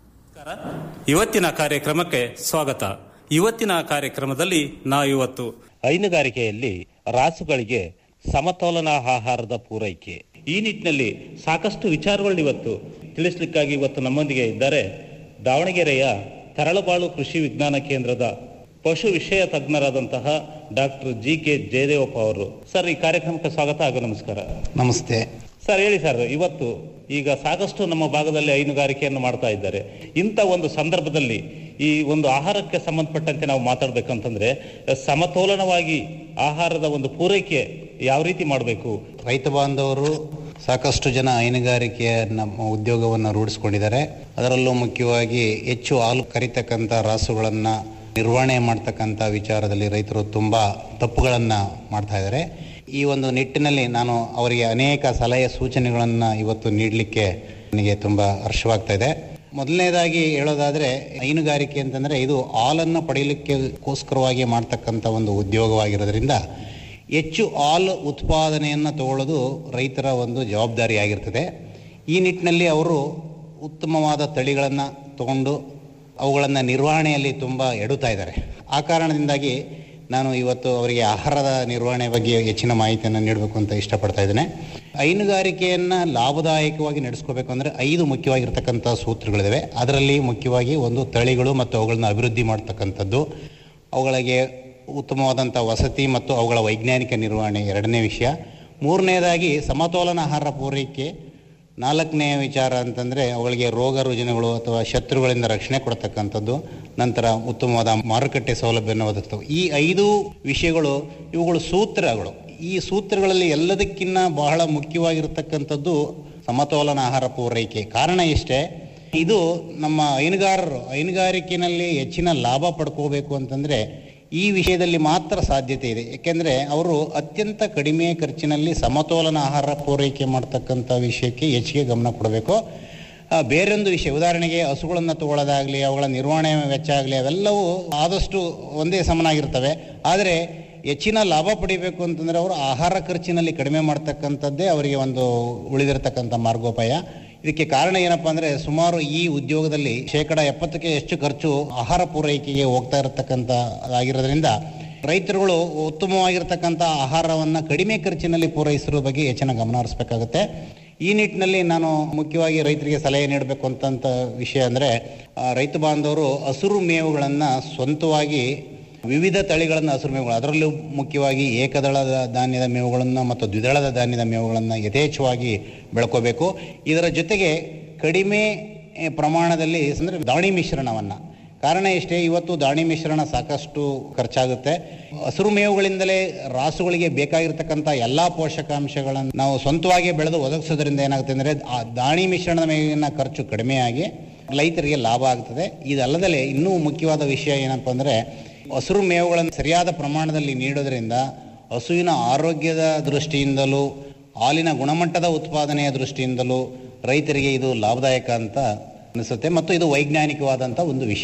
ಇವತ್ತಿನ ಕಾರ್ಯಕ್ರಮಕ್ಕೆ ಸ್ವಾಗತ ಇವತ್ತಿನ ಕಾರ್ಯಕ್ರಮದಲ್ಲಿ ನಾವು ಇವತ್ತು ಹೈನುಗಾರಿಕೆಯಲ್ಲಿ ರಾಸುಗಳಿಗೆ ಸಮತೋಲನ ಆಹಾರದ ಪೂರೈಕೆ ಈ ನಿಟ್ಟಿನಲ್ಲಿ ಸಾಕಷ್ಟು ವಿಚಾರಗಳನ್ನ ಇವತ್ತು ತಿಳಿಸ್ಲಿಕ್ಕಾಗಿ ಇವತ್ತು ನಮ್ಮೊಂದಿಗೆ ಇದ್ದಾರೆ ದಾವಣಗೆರೆಯ ತರಳಬಾಳು ಕೃಷಿ ವಿಜ್ಞಾನ ಕೇಂದ್ರದ ಪಶು ವಿಷಯ ತಜ್ಞರಾದಂತಹ ಡಾಕ್ಟರ್ ಜಿ ಕೆ ಜಯದೇವಪ್ಪ ಅವರು ಸರ್ ಈ ಕಾರ್ಯಕ್ರಮಕ್ಕೆ ಸ್ವಾಗತ ಹಾಗೂ ನಮಸ್ಕಾರ ನಮಸ್ತೆ ಸರ್ ಹೇಳಿ ಸರ್ ಇವತ್ತು ಈಗ ಸಾಕಷ್ಟು ನಮ್ಮ ಭಾಗದಲ್ಲಿ ಹೈನುಗಾರಿಕೆಯನ್ನು ಮಾಡ್ತಾ ಇದ್ದಾರೆ ಇಂಥ ಒಂದು ಸಂದರ್ಭದಲ್ಲಿ ಈ ಒಂದು ಆಹಾರಕ್ಕೆ ಸಂಬಂಧಪಟ್ಟಂತೆ ನಾವು ಮಾತಾಡ್ಬೇಕಂತಂದ್ರೆ ಸಮತೋಲನವಾಗಿ ಆಹಾರದ ಒಂದು ಪೂರೈಕೆ ಯಾವ ರೀತಿ ಮಾಡಬೇಕು ರೈತ ಬಾಂಧವರು ಸಾಕಷ್ಟು ಜನ ಹೈನುಗಾರಿಕೆಯ ನಮ್ಮ ಉದ್ಯೋಗವನ್ನು ರೂಢಿಸ್ಕೊಂಡಿದ್ದಾರೆ ಅದರಲ್ಲೂ ಮುಖ್ಯವಾಗಿ ಹೆಚ್ಚು ಹಾಲು ಕರಿತಕ್ಕಂಥ ರಾಸುಗಳನ್ನ ನಿರ್ವಹಣೆ ಮಾಡ್ತಕ್ಕಂಥ ವಿಚಾರದಲ್ಲಿ ರೈತರು ತುಂಬಾ ತಪ್ಪುಗಳನ್ನ ಮಾಡ್ತಾ ಇದ್ದಾರೆ ಈ ಒಂದು ನಿಟ್ಟಿನಲ್ಲಿ ನಾನು ಅವರಿಗೆ ಅನೇಕ ಸಲಹೆ ಸೂಚನೆಗಳನ್ನು ಇವತ್ತು ನೀಡಲಿಕ್ಕೆ ನನಗೆ ತುಂಬಾ ಹರ್ಷವಾಗ್ತಾ ಇದೆ ಮೊದಲನೇದಾಗಿ ಹೇಳೋದಾದ್ರೆ ಹೈನುಗಾರಿಕೆ ಅಂತಂದ್ರೆ ಇದು ಹಾಲನ್ನು ಪಡೆಯಲಿಕ್ಕೆಗೋಸ್ಕರವಾಗಿ ಮಾಡ್ತಕ್ಕಂಥ ಒಂದು ಉದ್ಯೋಗವಾಗಿರೋದ್ರಿಂದ ಹೆಚ್ಚು ಹಾಲು ಉತ್ಪಾದನೆಯನ್ನು ತಗೊಳ್ಳೋದು ರೈತರ ಒಂದು ಜವಾಬ್ದಾರಿಯಾಗಿರ್ತದೆ ಈ ನಿಟ್ಟಿನಲ್ಲಿ ಅವರು ಉತ್ತಮವಾದ ತಳಿಗಳನ್ನು ತಗೊಂಡು ಅವುಗಳನ್ನು ನಿರ್ವಹಣೆಯಲ್ಲಿ ತುಂಬ ಎಡುತ್ತಾ ಇದ್ದಾರೆ ಆ ಕಾರಣದಿಂದಾಗಿ ನಾನು ಇವತ್ತು ಅವರಿಗೆ ಆಹಾರದ ನಿರ್ವಹಣೆ ಬಗ್ಗೆ ಹೆಚ್ಚಿನ ಮಾಹಿತಿಯನ್ನು ನೀಡಬೇಕು ಅಂತ ಇಷ್ಟಪಡ್ತಾ ಇದ್ದೇನೆ ಹೈನುಗಾರಿಕೆಯನ್ನು ಲಾಭದಾಯಕವಾಗಿ ನಡೆಸ್ಕೋಬೇಕು ಅಂದರೆ ಐದು ಮುಖ್ಯವಾಗಿರ್ತಕ್ಕಂಥ ಸೂತ್ರಗಳಿವೆ ಅದರಲ್ಲಿ ಮುಖ್ಯವಾಗಿ ಒಂದು ತಳಿಗಳು ಮತ್ತು ಅವುಗಳನ್ನ ಅಭಿವೃದ್ಧಿ ಮಾಡ್ತಕ್ಕಂಥದ್ದು ಅವುಗಳಿಗೆ ಉತ್ತಮವಾದಂಥ ವಸತಿ ಮತ್ತು ಅವುಗಳ ವೈಜ್ಞಾನಿಕ ನಿರ್ವಹಣೆ ಎರಡನೇ ವಿಷಯ ಮೂರನೇದಾಗಿ ಸಮತೋಲನ ಆಹಾರ ಪೂರೈಕೆ ನಾಲ್ಕನೇ ವಿಚಾರ ಅಂತಂದರೆ ಅವುಗಳಿಗೆ ರೋಗ ರುಜಿನಗಳು ಅಥವಾ ಶತ್ರುಗಳಿಂದ ರಕ್ಷಣೆ ಕೊಡ್ತಕ್ಕಂಥದ್ದು ನಂತರ ಉತ್ತಮವಾದ ಮಾರುಕಟ್ಟೆ ಸೌಲಭ್ಯವನ್ನು ಒದಗಿಸ್ತವೆ ಈ ಐದು ವಿಷಯಗಳು ಇವುಗಳು ಸೂತ್ರಗಳು ಈ ಸೂತ್ರಗಳಲ್ಲಿ ಎಲ್ಲದಕ್ಕಿಂತ ಬಹಳ ಮುಖ್ಯವಾಗಿರ್ತಕ್ಕಂಥದ್ದು ಸಮತೋಲನ ಆಹಾರ ಪೂರೈಕೆ ಕಾರಣ ಇಷ್ಟೇ ಇದು ನಮ್ಮ ಹೈನುಗಾರರು ಹೈನುಗಾರಿಕೆಯಲ್ಲಿ ಹೆಚ್ಚಿನ ಲಾಭ ಪಡ್ಕೋಬೇಕು ಅಂತಂದರೆ ಈ ವಿಷಯದಲ್ಲಿ ಮಾತ್ರ ಸಾಧ್ಯತೆ ಇದೆ ಏಕೆಂದರೆ ಅವರು ಅತ್ಯಂತ ಕಡಿಮೆ ಖರ್ಚಿನಲ್ಲಿ ಸಮತೋಲನ ಆಹಾರ ಪೂರೈಕೆ ಮಾಡ್ತಕ್ಕಂಥ ವಿಷಯಕ್ಕೆ ಹೆಚ್ಚಿಗೆ ಗಮನ ಕೊಡಬೇಕು ಆ, ಬೇರೊಂದು ವಿಷಯ ಉದಾಹರಣೆಗೆ ಹಸುಗಳನ್ನು ತಗೊಳ್ಳೋದಾಗಲಿ ಅವುಗಳ ನಿರ್ವಹಣೆ ವೆಚ್ಚ ಆಗಲಿ ಅವೆಲ್ಲವೂ ಆದಷ್ಟು ಒಂದೇ ಸಮನಾಗಿರ್ತವೆ ಆದರೆ ಹೆಚ್ಚಿನ ಲಾಭ ಪಡಿಬೇಕು ಅಂತಂದರೆ ಅವರು ಆಹಾರ ಖರ್ಚಿನಲ್ಲಿ ಕಡಿಮೆ ಮಾಡ್ತಕ್ಕಂಥದ್ದೇ ಅವರಿಗೆ ಒಂದು ಉಳಿದಿರತಕ್ಕಂಥ ಮಾರ್ಗೋಪಾಯ ಇದಕ್ಕೆ ಕಾರಣ ಏನಪ್ಪಾ ಅಂದ್ರೆ ಸುಮಾರು ಈ ಉದ್ಯೋಗದಲ್ಲಿ ಶೇಕಡ ಎಪ್ಪತ್ತಕ್ಕೆ ಹೆಚ್ಚು ಖರ್ಚು ಆಹಾರ ಪೂರೈಕೆಗೆ ಹೋಗ್ತಾ ಇರತಕ್ಕಂಥ ಆಗಿರೋದ್ರಿಂದ ರೈತರುಗಳು ಉತ್ತಮವಾಗಿರ್ತಕ್ಕಂಥ ಆಹಾರವನ್ನ ಕಡಿಮೆ ಖರ್ಚಿನಲ್ಲಿ ಪೂರೈಸಿರೋ ಬಗ್ಗೆ ಹೆಚ್ಚಿನ ಗಮನ ಹರಿಸಬೇಕಾಗುತ್ತೆ ಈ ನಿಟ್ಟಿನಲ್ಲಿ ನಾನು ಮುಖ್ಯವಾಗಿ ರೈತರಿಗೆ ಸಲಹೆ ನೀಡಬೇಕು ಅಂತಂತ ವಿಷಯ ಅಂದ್ರೆ ಆ, ರೈತ ಬಾಂಧವರು ಹಸಿರು ಮೇವುಗಳನ್ನ ಸ್ವಂತವಾಗಿ ವಿವಿಧ ತಳಿಗಳನ್ನು ಹಸಿರು ಮೇವುಗಳು ಅದರಲ್ಲೂ ಮುಖ್ಯವಾಗಿ ಏಕದಳದ ಧಾನ್ಯದ ಮೇವುಗಳನ್ನು ಮತ್ತು ದ್ವಿದಳದ ಧಾನ್ಯದ ಮೇವುಗಳನ್ನು ಯಥೇಚ್ಛವಾಗಿ ಬೆಳ್ಕೋಬೇಕು ಇದರ ಜೊತೆಗೆ ಕಡಿಮೆ ಎ, ಪ್ರಮಾಣದಲ್ಲಿ ಅಂದರೆ ದಾಣಿ ಮಿಶ್ರಣವನ್ನು ಕಾರಣ ಇಷ್ಟೇ ಇವತ್ತು ದಾಣಿ ಮಿಶ್ರಣ ಸಾಕಷ್ಟು ಖರ್ಚಾಗುತ್ತೆ ಹಸಿರು ಮೇವುಗಳಿಂದಲೇ ರಾಸುಗಳಿಗೆ ಬೇಕಾಗಿರ್ತಕ್ಕಂಥ ಎಲ್ಲಾ ಪೋಷಕಾಂಶಗಳನ್ನು ನಾವು ಸ್ವಂತವಾಗಿ ಬೆಳೆದು ಒದಗಿಸೋದ್ರಿಂದ ಏನಾಗುತ್ತೆ ಅಂದರೆ ಆ ದಾಣಿ ಮಿಶ್ರಣದ ಮೇವಿನ ಖರ್ಚು ಕಡಿಮೆಯಾಗಿ ರೈತರಿಗೆ ಲಾಭ ಆಗ್ತದೆ ಇದಲ್ಲದೆ ಇನ್ನೂ ಮುಖ್ಯವಾದ ವಿಷಯ ಏನಪ್ಪ ಅಂದರೆ ಹಸಿರು ಮೇವುಗಳನ್ನು ಸರಿಯಾದ ಪ್ರಮಾಣದಲ್ಲಿ ನೀಡೋದ್ರಿಂದ ಹಸುವಿನ ಆರೋಗ್ಯದ ದೃಷ್ಟಿಯಿಂದಲೂ ಹಾಲಿನ ಗುಣಮಟ್ಟದ ಉತ್ಪಾದನೆಯ ದೃಷ್ಟಿಯಿಂದಲೂ ರೈತರಿಗೆ ಇದು ಲಾಭದಾಯಕ ಅಂತ ಅನಿಸುತ್ತೆ ಮತ್ತು ಇದು ವೈಜ್ಞಾನಿಕವಾದಂಥ ಒಂದು ವಿಷಯ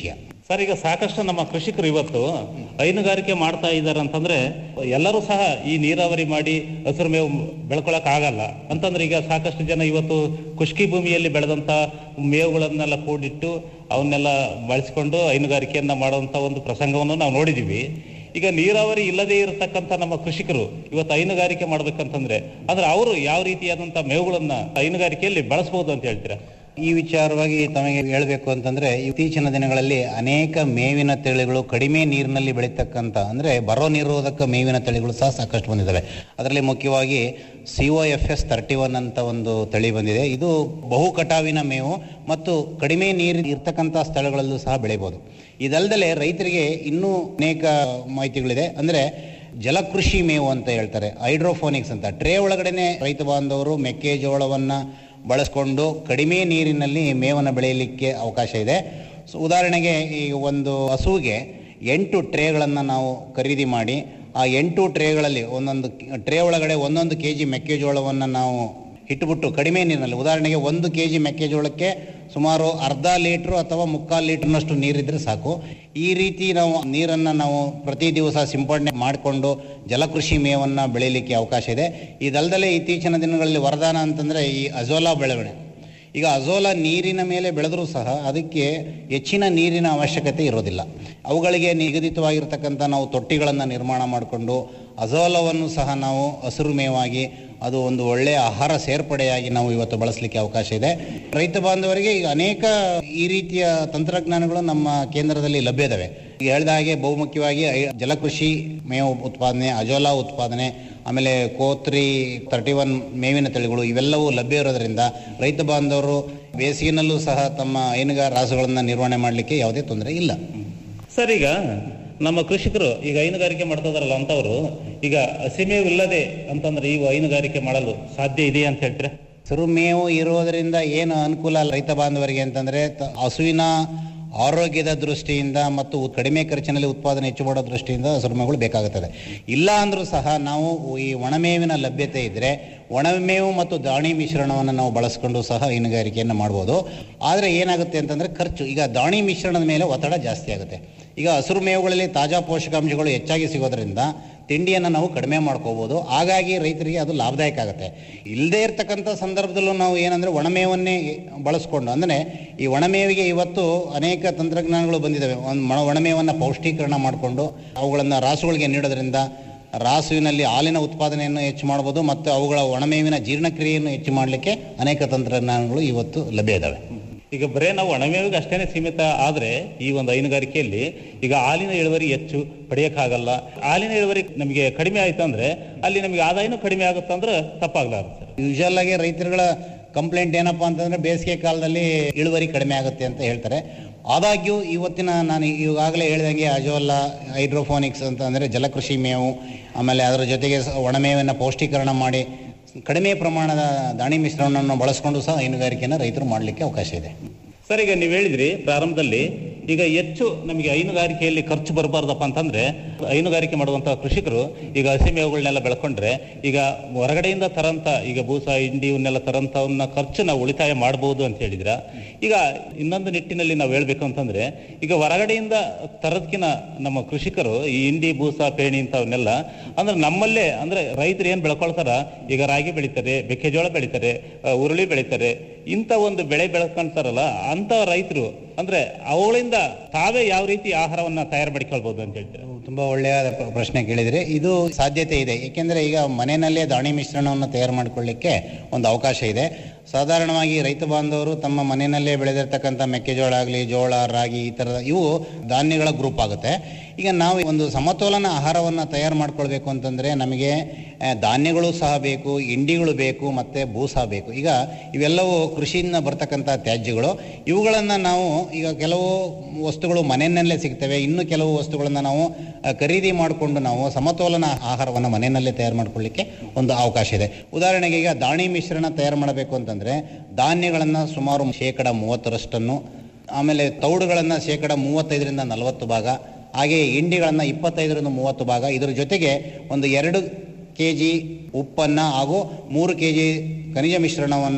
ಸರ್ ಈಗ ಸಾಕಷ್ಟು ನಮ್ಮ ಕೃಷಿಕರು ಇವತ್ತು ಹೈನುಗಾರಿಕೆ ಮಾಡ್ತಾ ಇದ್ದಾರೆ ಅಂತಂದ್ರೆ ಎಲ್ಲರೂ ಸಹ ಈ ನೀರಾವರಿ ಮಾಡಿ ಹಸಿರು ಮೇವು ಬೆಳ್ಕೊಳಕ್ ಆಗಲ್ಲ ಅಂತಂದ್ರೆ ಈಗ ಸಾಕಷ್ಟು ಜನ ಇವತ್ತು ಖುಷ್ಕಿ ಭೂಮಿಯಲ್ಲಿ ಬೆಳೆದಂತ ಮೇವುಗಳನ್ನೆಲ್ಲ ಕೂಡಿಟ್ಟು ಅವನ್ನೆಲ್ಲ ಬಳಸಿಕೊಂಡು ಹೈನುಗಾರಿಕೆಯನ್ನ ಮಾಡುವಂತ ಒಂದು ಪ್ರಸಂಗವನ್ನು ನಾವು ನೋಡಿದೀವಿ ಈಗ ನೀರಾವರಿ ಇಲ್ಲದೆ ಇರತಕ್ಕಂತ ನಮ್ಮ ಕೃಷಿಕರು ಇವತ್ತು ಹೈನುಗಾರಿಕೆ ಮಾಡ್ಬೇಕಂತಂದ್ರೆ ಅಂದ್ರೆ ಅವರು ಯಾವ ರೀತಿಯಾದಂತ ಮೇವುಗಳನ್ನ ಹೈನುಗಾರಿಕೆಯಲ್ಲಿ ಬಳಸಬಹುದು ಅಂತ ಹೇಳ್ತೀರಾ ಈ ವಿಚಾರವಾಗಿ ತಮಗೆ ಹೇಳಬೇಕು ಅಂತಂದ್ರೆ ಇತ್ತೀಚಿನ ದಿನಗಳಲ್ಲಿ ಅನೇಕ ಮೇವಿನ ತಳಿಗಳು ಕಡಿಮೆ ನೀರಿನಲ್ಲಿ ಬೆಳೀತಕ್ಕಂಥ ಅಂದ್ರೆ ಬರೋ ನಿರೋಧಕ ಮೇವಿನ ತಳಿಗಳು ಸಹ ಸಾಕಷ್ಟು ಬಂದಿದ್ದಾವೆ ಅದರಲ್ಲಿ ಮುಖ್ಯವಾಗಿ C O F S thirty one ಅಂತ ಒಂದು ತಳಿ ಬಂದಿದೆ ಇದು ಬಹು ಕಟಾವಿನ ಮೇವು ಮತ್ತು ಕಡಿಮೆ ನೀರು ಇರ್ತಕ್ಕಂಥ ಸ್ಥಳಗಳಲ್ಲೂ ಸಹ ಬೆಳಿಬೋದು ಇದಲ್ಲದೆ ರೈತರಿಗೆ ಇನ್ನೂ ಅನೇಕ ಮಾಹಿತಿಗಳಿದೆ ಅಂದ್ರೆ ಜಲಕೃಷಿ ಮೇವು ಅಂತ ಹೇಳ್ತಾರೆ ಹೈಡ್ರೋಫೋನಿಕ್ಸ್ ಅಂತ ಟ್ರೇ ಒಳಗಡೆನೆ ರೈತ ಬಾಂಧವರು ಮೆಕ್ಕೆಜೋಳವನ್ನ ಬಳಸ್ಕೊಂಡು ಕಡಿಮೆ ನೀರಿನಲ್ಲಿ ಮೇವನ್ನು ಬೆಳೆಯಲಿಕ್ಕೆ ಅವಕಾಶ ಇದೆ ಸೊ ಉದಾಹರಣೆಗೆ ಈ ಒಂದು ಹಸುವಿಗೆ ಎಂಟು ಟ್ರೇಗಳನ್ನು ನಾವು ಖರೀದಿ ಮಾಡಿ ಆ ಎಂಟು ಟ್ರೇಗಳಲ್ಲಿ ಒಂದೊಂದು ಟ್ರೇ ಒಳಗಡೆ ಒಂದೊಂದು ಕೆ ಜಿ ಮೆಕ್ಕೆಜೋಳವನ್ನು ನಾವು ಇಟ್ಬಿಟ್ಟು ಕಡಿಮೆ ನೀರಿನಲ್ಲಿ ಉದಾಹರಣೆಗೆ ಒಂದು ಕೆ ಜಿ ಮೆಕ್ಕೆಜೋಳಕ್ಕೆ ಸುಮಾರು ಅರ್ಧ ಲೀಟ್ರು ಅಥವಾ ಮುಕ್ಕಾಲು ಲೀಟ್ರ್ನಷ್ಟು ನೀರಿದ್ರೆ ಸಾಕು ಈ ರೀತಿ ನಾವು ನೀರನ್ನು ನಾವು ಪ್ರತಿ ದಿವಸ ಸಿಂಪಡಣೆ ಮಾಡಿಕೊಂಡು ಜಲಕೃಷಿ ಮೇವನ್ನು ಬೆಳೀಲಿಕ್ಕೆ ಅವಕಾಶ ಇದೆ ಇದಲ್ದಲೇ ಇತ್ತೀಚಿನ ದಿನಗಳಲ್ಲಿ ವರದಾನ ಅಂತಂದರೆ ಈ ಅಜೋಲಾ ಬೆಳವಣಿಗೆ ಈಗ ಅಜೋಲಾ ನೀರಿನ ಮೇಲೆ ಬೆಳೆದರೂ ಸಹ ಅದಕ್ಕೆ ಹೆಚ್ಚಿನ ನೀರಿನ ಅವಶ್ಯಕತೆ ಇರೋದಿಲ್ಲ ಅವುಗಳಿಗೆ ನಿಗದಿತವಾಗಿರ್ತಕ್ಕಂಥ ನಾವು ತೊಟ್ಟಿಗಳನ್ನು ನಿರ್ಮಾಣ ಮಾಡಿಕೊಂಡು ಅಜೋಲವನ್ನು ಸಹ ನಾವು ಹಸಿರು ಮೇವಾಗಿ ಅದು ಒಂದು ಒಳ್ಳೆಯ ಆಹಾರ ಸೇರ್ಪಡೆಯಾಗಿ ನಾವು ಇವತ್ತು ಬಳಸಲಿಕ್ಕೆ ಅವಕಾಶ ಇದೆ ರೈತ ಬಾಂಧವರಿಗೆ ಈಗ ಅನೇಕ ಈ ರೀತಿಯ ತಂತ್ರಜ್ಞಾನಗಳು ನಮ್ಮ ಕೇಂದ್ರದಲ್ಲಿ ಲಭ್ಯ ಇದಾವೆ ಈಗ ಹೇಳಿದ ಹಾಗೆ ಬಹುಮುಖ್ಯವಾಗಿ ಐ- ಜಲಕೃಷಿ ಮೇವು ಉತ್ಪಾದನೆ ಅಜೋಲಾ ಉತ್ಪಾದನೆ ಆಮೇಲೆ ಕೋತ್ರಿ ತರ್ಟಿ ಒನ್ ಮೇವಿನ ತಳಿಗಳು ಇವೆಲ್ಲವೂ ಲಭ್ಯ ಇರೋದ್ರಿಂದ ರೈತ ಬಾಂಧವರು ಬೇಸಿಗೆನಲ್ಲೂ ಸಹ ತಮ್ಮ ಹೈನುಗಾರ ರಾಸುಗಳನ್ನು ನಿರ್ವಹಣೆ ಮಾಡಲಿಕ್ಕೆ ಯಾವುದೇ ತೊಂದರೆ ಇಲ್ಲ ಸರ್ ಈಗ ನಮ್ಮ ಕೃಷಿಕರು ಈಗ ಹೈನುಗಾರಿಕೆ ಮಾಡ್ತಾ ಇದಾರಲ್ಲ ಅಂತವರು ಈಗ ಹಸಿಮೇವು ಇಲ್ಲದೆ ಅಂತಂದ್ರೆ ಈ ಹೈನುಗಾರಿಕೆ ಮಾಡಲು ಸಾಧ್ಯ ಇದೆ ಅಂತ ಹೇಳ್ತೀರಾ ಹಸಿರು ಮೇವು ಇರೋದರಿಂದ ಏನು ಅನುಕೂಲ ರೈತ ಬಾಂಧವರಿಗೆ ಅಂತಂದ್ರೆ ತ- ಹಸುವಿನ ಆರೋಗ್ಯದ ದೃಷ್ಟಿಯಿಂದ ಮತ್ತು ಕಡಿಮೆ ಖರ್ಚಿನಲ್ಲಿ ಉತ್ಪಾದನೆ ಹೆಚ್ಚು ಮಾಡೋ ದೃಷ್ಟಿಯಿಂದ ಹಸಿರು ಮೇವುಗಳು ಬೇಕಾಗುತ್ತದೆ ಇಲ್ಲ ಅಂದ್ರೂ ಸಹ ನಾವು ಈ ಒಣಮೇವಿನ ಲಭ್ಯತೆ ಇದ್ರೆ ಒಣಮೇವು ಮತ್ತು ದಾಣಿ ಮಿಶ್ರಣವನ್ನು ನಾವು ಬಳಸ್ಕೊಂಡು ಸಹ ಹೈನುಗಾರಿಕೆಯನ್ನು ಮಾಡ್ಬೋದು ಆದರೆ ಏನಾಗುತ್ತೆ ಅಂತಂದ್ರೆ ಖರ್ಚು ಈಗ ದಾಣಿ ಮಿಶ್ರಣದ ಮೇಲೆ ಒತ್ತಡ ಜಾಸ್ತಿ ಆಗುತ್ತೆ ಈಗ ಹಸಿರು ಮೇವುಗಳಲ್ಲಿ ತಾಜಾ ಪೋಷಕಾಂಶಗಳು ಹೆಚ್ಚಾಗಿ ಸಿಗೋದ್ರಿಂದ ತಿಂಡಿಯನ್ನು ನಾವು ಕಡಿಮೆ ಮಾಡ್ಕೋಬಹುದು ಹಾಗಾಗಿ ರೈತರಿಗೆ ಅದು ಲಾಭದಾಯಕ ಆಗುತ್ತೆ ಇಲ್ಲದೇ ಇರ್ತಕ್ಕಂಥ ಸಂದರ್ಭದಲ್ಲೂ ನಾವು ಏನಂದ್ರೆ ಒಣಮೇವನ್ನೇ ಬಳಸ್ಕೊಂಡು ಅಂದ್ರೆ ಈ ಒಣಮೇವಿಗೆ ಇವತ್ತು ಅನೇಕ ತಂತ್ರಜ್ಞಾನಗಳು ಬಂದಿದ್ದಾವೆ ಒಂದು ಮಣ ಒಣಮೇವನ್ನು ಪೌಷ್ಟೀಕರಣ ಮಾಡಿಕೊಂಡು ಅವುಗಳನ್ನು ರಾಸುಗಳಿಗೆ ನೀಡೋದ್ರಿಂದ ರಾಸುವಿನಲ್ಲಿ ಹಾಲಿನ ಉತ್ಪಾದನೆಯನ್ನು ಹೆಚ್ಚು ಮಾಡ್ಬೋದು ಮತ್ತು ಅವುಗಳ ಒಣಮೇವಿನ ಜೀರ್ಣಕ್ರಿಯೆಯನ್ನು ಹೆಚ್ಚು ಮಾಡಲಿಕ್ಕೆ ಅನೇಕ ತಂತ್ರಜ್ಞಾನಗಳು ಇವತ್ತು ಲಭ್ಯ ಇದ್ದಾವೆ ಈಗ ಬರೇ ನಾವು ಒಣಮೇವಿಗೆ ಅಷ್ಟೇನೆ ಸೀಮಿತ ಆದ್ರೆ ಈ ಒಂದು ಹೈನುಗಾರಿಕೆಯಲ್ಲಿ ಈಗ ಹಾಲಿನ ಇಳುವರಿ ಹೆಚ್ಚು ಪಡೆಯಕ್ಕಾಗಲ್ಲ ಹಾಲಿನ ಇಳುವರಿ ನಮಗೆ ಕಡಿಮೆ ಆಯ್ತು ಅಂದ್ರೆ ಅಲ್ಲಿ ನಮಗೆ ಆದಾಯನೂ ಕಡಿಮೆ ಆಗುತ್ತೆ ಅಂದ್ರೆ ತಪ್ಪಾಗ್ಲಾರ್ದು ಸರ್ ಯೂಶಲ್ ಆಗಿ ರೈತರುಗಳ ಕಂಪ್ಲೇಂಟ್ ಏನಪ್ಪಾ ಅಂತಂದ್ರೆ ಬೇಸಿಗೆ ಕಾಲದಲ್ಲಿ ಇಳುವರಿ ಕಡಿಮೆ ಆಗುತ್ತೆ ಅಂತ ಹೇಳ್ತಾರೆ ಆದಾಗ್ಯೂ ಇವತ್ತಿನ ನಾನು ಈಗಾಗಲೇ ಹೇಳ್ದಂಗೆ ಅಜೋಲಾ ಹೈಡ್ರೋಫೋನಿಕ್ಸ್ ಅಂತ ಅಂದರೆ ಜಲಕೃಷಿ ಮೇವು ಆಮೇಲೆ ಅದರ ಜೊತೆಗೆ ಸ- ಒಣಮೇವನ್ನು ಪೌಷ್ಟೀಕರಣ ಮಾಡಿ ಕಡಿಮೆ ಪ್ರಮಾಣದ ದಾಣಿ ಮಿಶ್ರಣವನ್ನು ಬಳಸ್ಕೊಂಡು ಸಹ ಹೈನುಗಾರಿಕೆಯನ್ನು ರೈತರು ಮಾಡಲಿಕ್ಕೆ ಅವಕಾಶ ಇದೆ ಸರ್ ಈಗ ನೀವು ಹೇಳಿದ್ರಿ ಪ್ರಾರಂಭದಲ್ಲಿ ಈಗ ಹೆಚ್ಚು ನಮಗೆ ಹೈನುಗಾರಿಕೆಯಲ್ಲಿ ಖರ್ಚು ಬರಬಾರ್ದಪ್ಪ ಅಂತಂದ್ರೆ ಹೈನುಗಾರಿಕೆ ಮಾಡುವಂತಹ ಕೃಷಿಕರು ಈಗ ಹಸಿ ಮೇವುಗಳನ್ನೆಲ್ಲ ಬೆಳ್ಕೊಂಡ್ರೆ ಈಗ ಹೊರಗಡೆಯಿಂದ ತರಂತ ಈಗ ಬೂಸ ಹಿಂಡಿ ಇವನ್ನೆಲ್ಲ ತರಂತವನ್ನ ಖರ್ಚು ನಾವು ಉಳಿತಾಯ ಮಾಡಬಹುದು ಅಂತ ಹೇಳಿದ್ರ ಈಗ ಇನ್ನೊಂದು ನಿಟ್ಟಿನಲ್ಲಿ ನಾವು ಹೇಳ್ಬೇಕು ಅಂತಂದ್ರೆ ಈಗ ಹೊರಗಡೆಯಿಂದ ತರದ್ಕಿನ ನಮ್ಮ ಕೃಷಿಕರು ಈ ಹಿಂಡಿ ಬೂಸ ಪೇಣಿ ಇಂಥವನ್ನೆಲ್ಲ ಅಂದ್ರೆ ನಮ್ಮಲ್ಲೇ ಅಂದ್ರೆ ರೈತರು ಏನ್ ಬೆಳ್ಕೊಳ್ತಾರ ಈಗ ರಾಗಿ ಬೆಳಿತಾರೆ ಮೆಕ್ಕೆಜೋಳ ಬೆಳಿತಾರೆ ಆ, ಉರುಳಿ ಬೆಳಿತಾರೆ ಇಂಥ ಒಂದು ಬೆಳೆ ಬೆಳ್ಕೊಂತಾರಲ್ಲ ಅಂತ ರೈತರು ಅಂದ್ರೆ ಅವುಗಳಿಂದ ತಾವೇ ಯಾವ ರೀತಿ ಆಹಾರವನ್ನ ತಯಾರು ಮಾಡಿಕೊಳ್ಬಹುದು ಅಂತ ಹೇಳ್ತಾರೆ ತುಂಬಾ ಒಳ್ಳೆಯ ಪ್ರ- ಪ್ರಶ್ನೆ ಕೇಳಿದ್ರೆ ಇದು ಸಾಧ್ಯತೆ ಇದೆ ಏಕೆಂದ್ರೆ ಈಗ ಮನೆಯಲ್ಲೇ ದಾಣಿ ಮಿಶ್ರಣವನ್ನು ತಯಾರು ಮಾಡಿಕೊಳ್ಳಿಕ್ಕೆ ಒಂದು ಅವಕಾಶ ಇದೆ ಸಾಧಾರಣವಾಗಿ ರೈತ ಬಾಂಧವರು ತಮ್ಮ ಮನೆಯಲ್ಲೇ ಬೆಳೆದಿರ್ತಕ್ಕಂಥ ಮೆಕ್ಕೆಜೋಳ ಆಗಲಿ ಜೋಳ ರಾಗಿ ಈ ಥರದ ಇವು ಧಾನ್ಯಗಳ ಗ್ರೂಪ್ ಆಗುತ್ತೆ ಈಗ ನಾವು ಒಂದು ಸಮತೋಲನ ಆಹಾರವನ್ನು ತಯಾರು ಮಾಡ್ಕೊಳ್ಬೇಕು ಅಂತಂದ್ರೆ ನಮಗೆ ಆ, ಧಾನ್ಯಗಳು ಸಹ ಬೇಕು ಹಿಂಡಿಗಳು ಬೇಕು ಮತ್ತೆ ಬೂಸ ಬೇಕು ಈಗ ಇವೆಲ್ಲವೂ ಕೃಷಿಯಿಂದ ಬರ್ತಕ್ಕಂಥ ತ್ಯಾಜ್ಯಗಳು ಇವುಗಳನ್ನು ನಾವು ಈಗ ಕೆಲವು ವಸ್ತುಗಳು ಮನೆಯಲ್ಲೇ ಸಿಗ್ತವೆ ಇನ್ನು ಕೆಲವು ವಸ್ತುಗಳನ್ನು ನಾವು ಆ, ಖರೀದಿ ಮಾಡಿಕೊಂಡು ನಾವು ಸಮತೋಲನ ಆಹಾರವನ್ನು ಮನೆಯಲ್ಲೇ ತಯಾರು ಮಾಡ್ಕೊಳ್ಳಿಕ್ಕೆ ಒಂದು ಅವಕಾಶ ಇದೆ ಉದಾಹರಣೆಗೆ ಈಗ ದಾಣಿ ಮಿಶ್ರಣ ತಯಾರು ಮಾಡಬೇಕು ಅಂತಂದ್ರೆ ಧಾನ್ಯಗಳನ್ನು ಸುಮಾರು ಶೇಕಡ ಮೂವತ್ತರಷ್ಟನ್ನು ಆಮೇಲೆ ತೌಡುಗಳನ್ನು ಶೇಕಡ ಮೂವತ್ತೈದರಿಂದ ನಲವತ್ತು ಭಾಗ ಹಾಗೆ ಹಿಂಡಿಗಳನ್ನು ಇಪ್ಪತ್ತೈದರಿಂದ ಮೂವತ್ತು ಭಾಗ ಇದರ ಜೊತೆಗೆ ಒಂದು ಎರಡು ಕೆ ಜಿ ಉಪ್ಪನ್ನು ಹಾಗೂ ಮೂರು ಕೆ ಜಿ ಖನಿಜ ಮಿಶ್ರಣವನ್ನು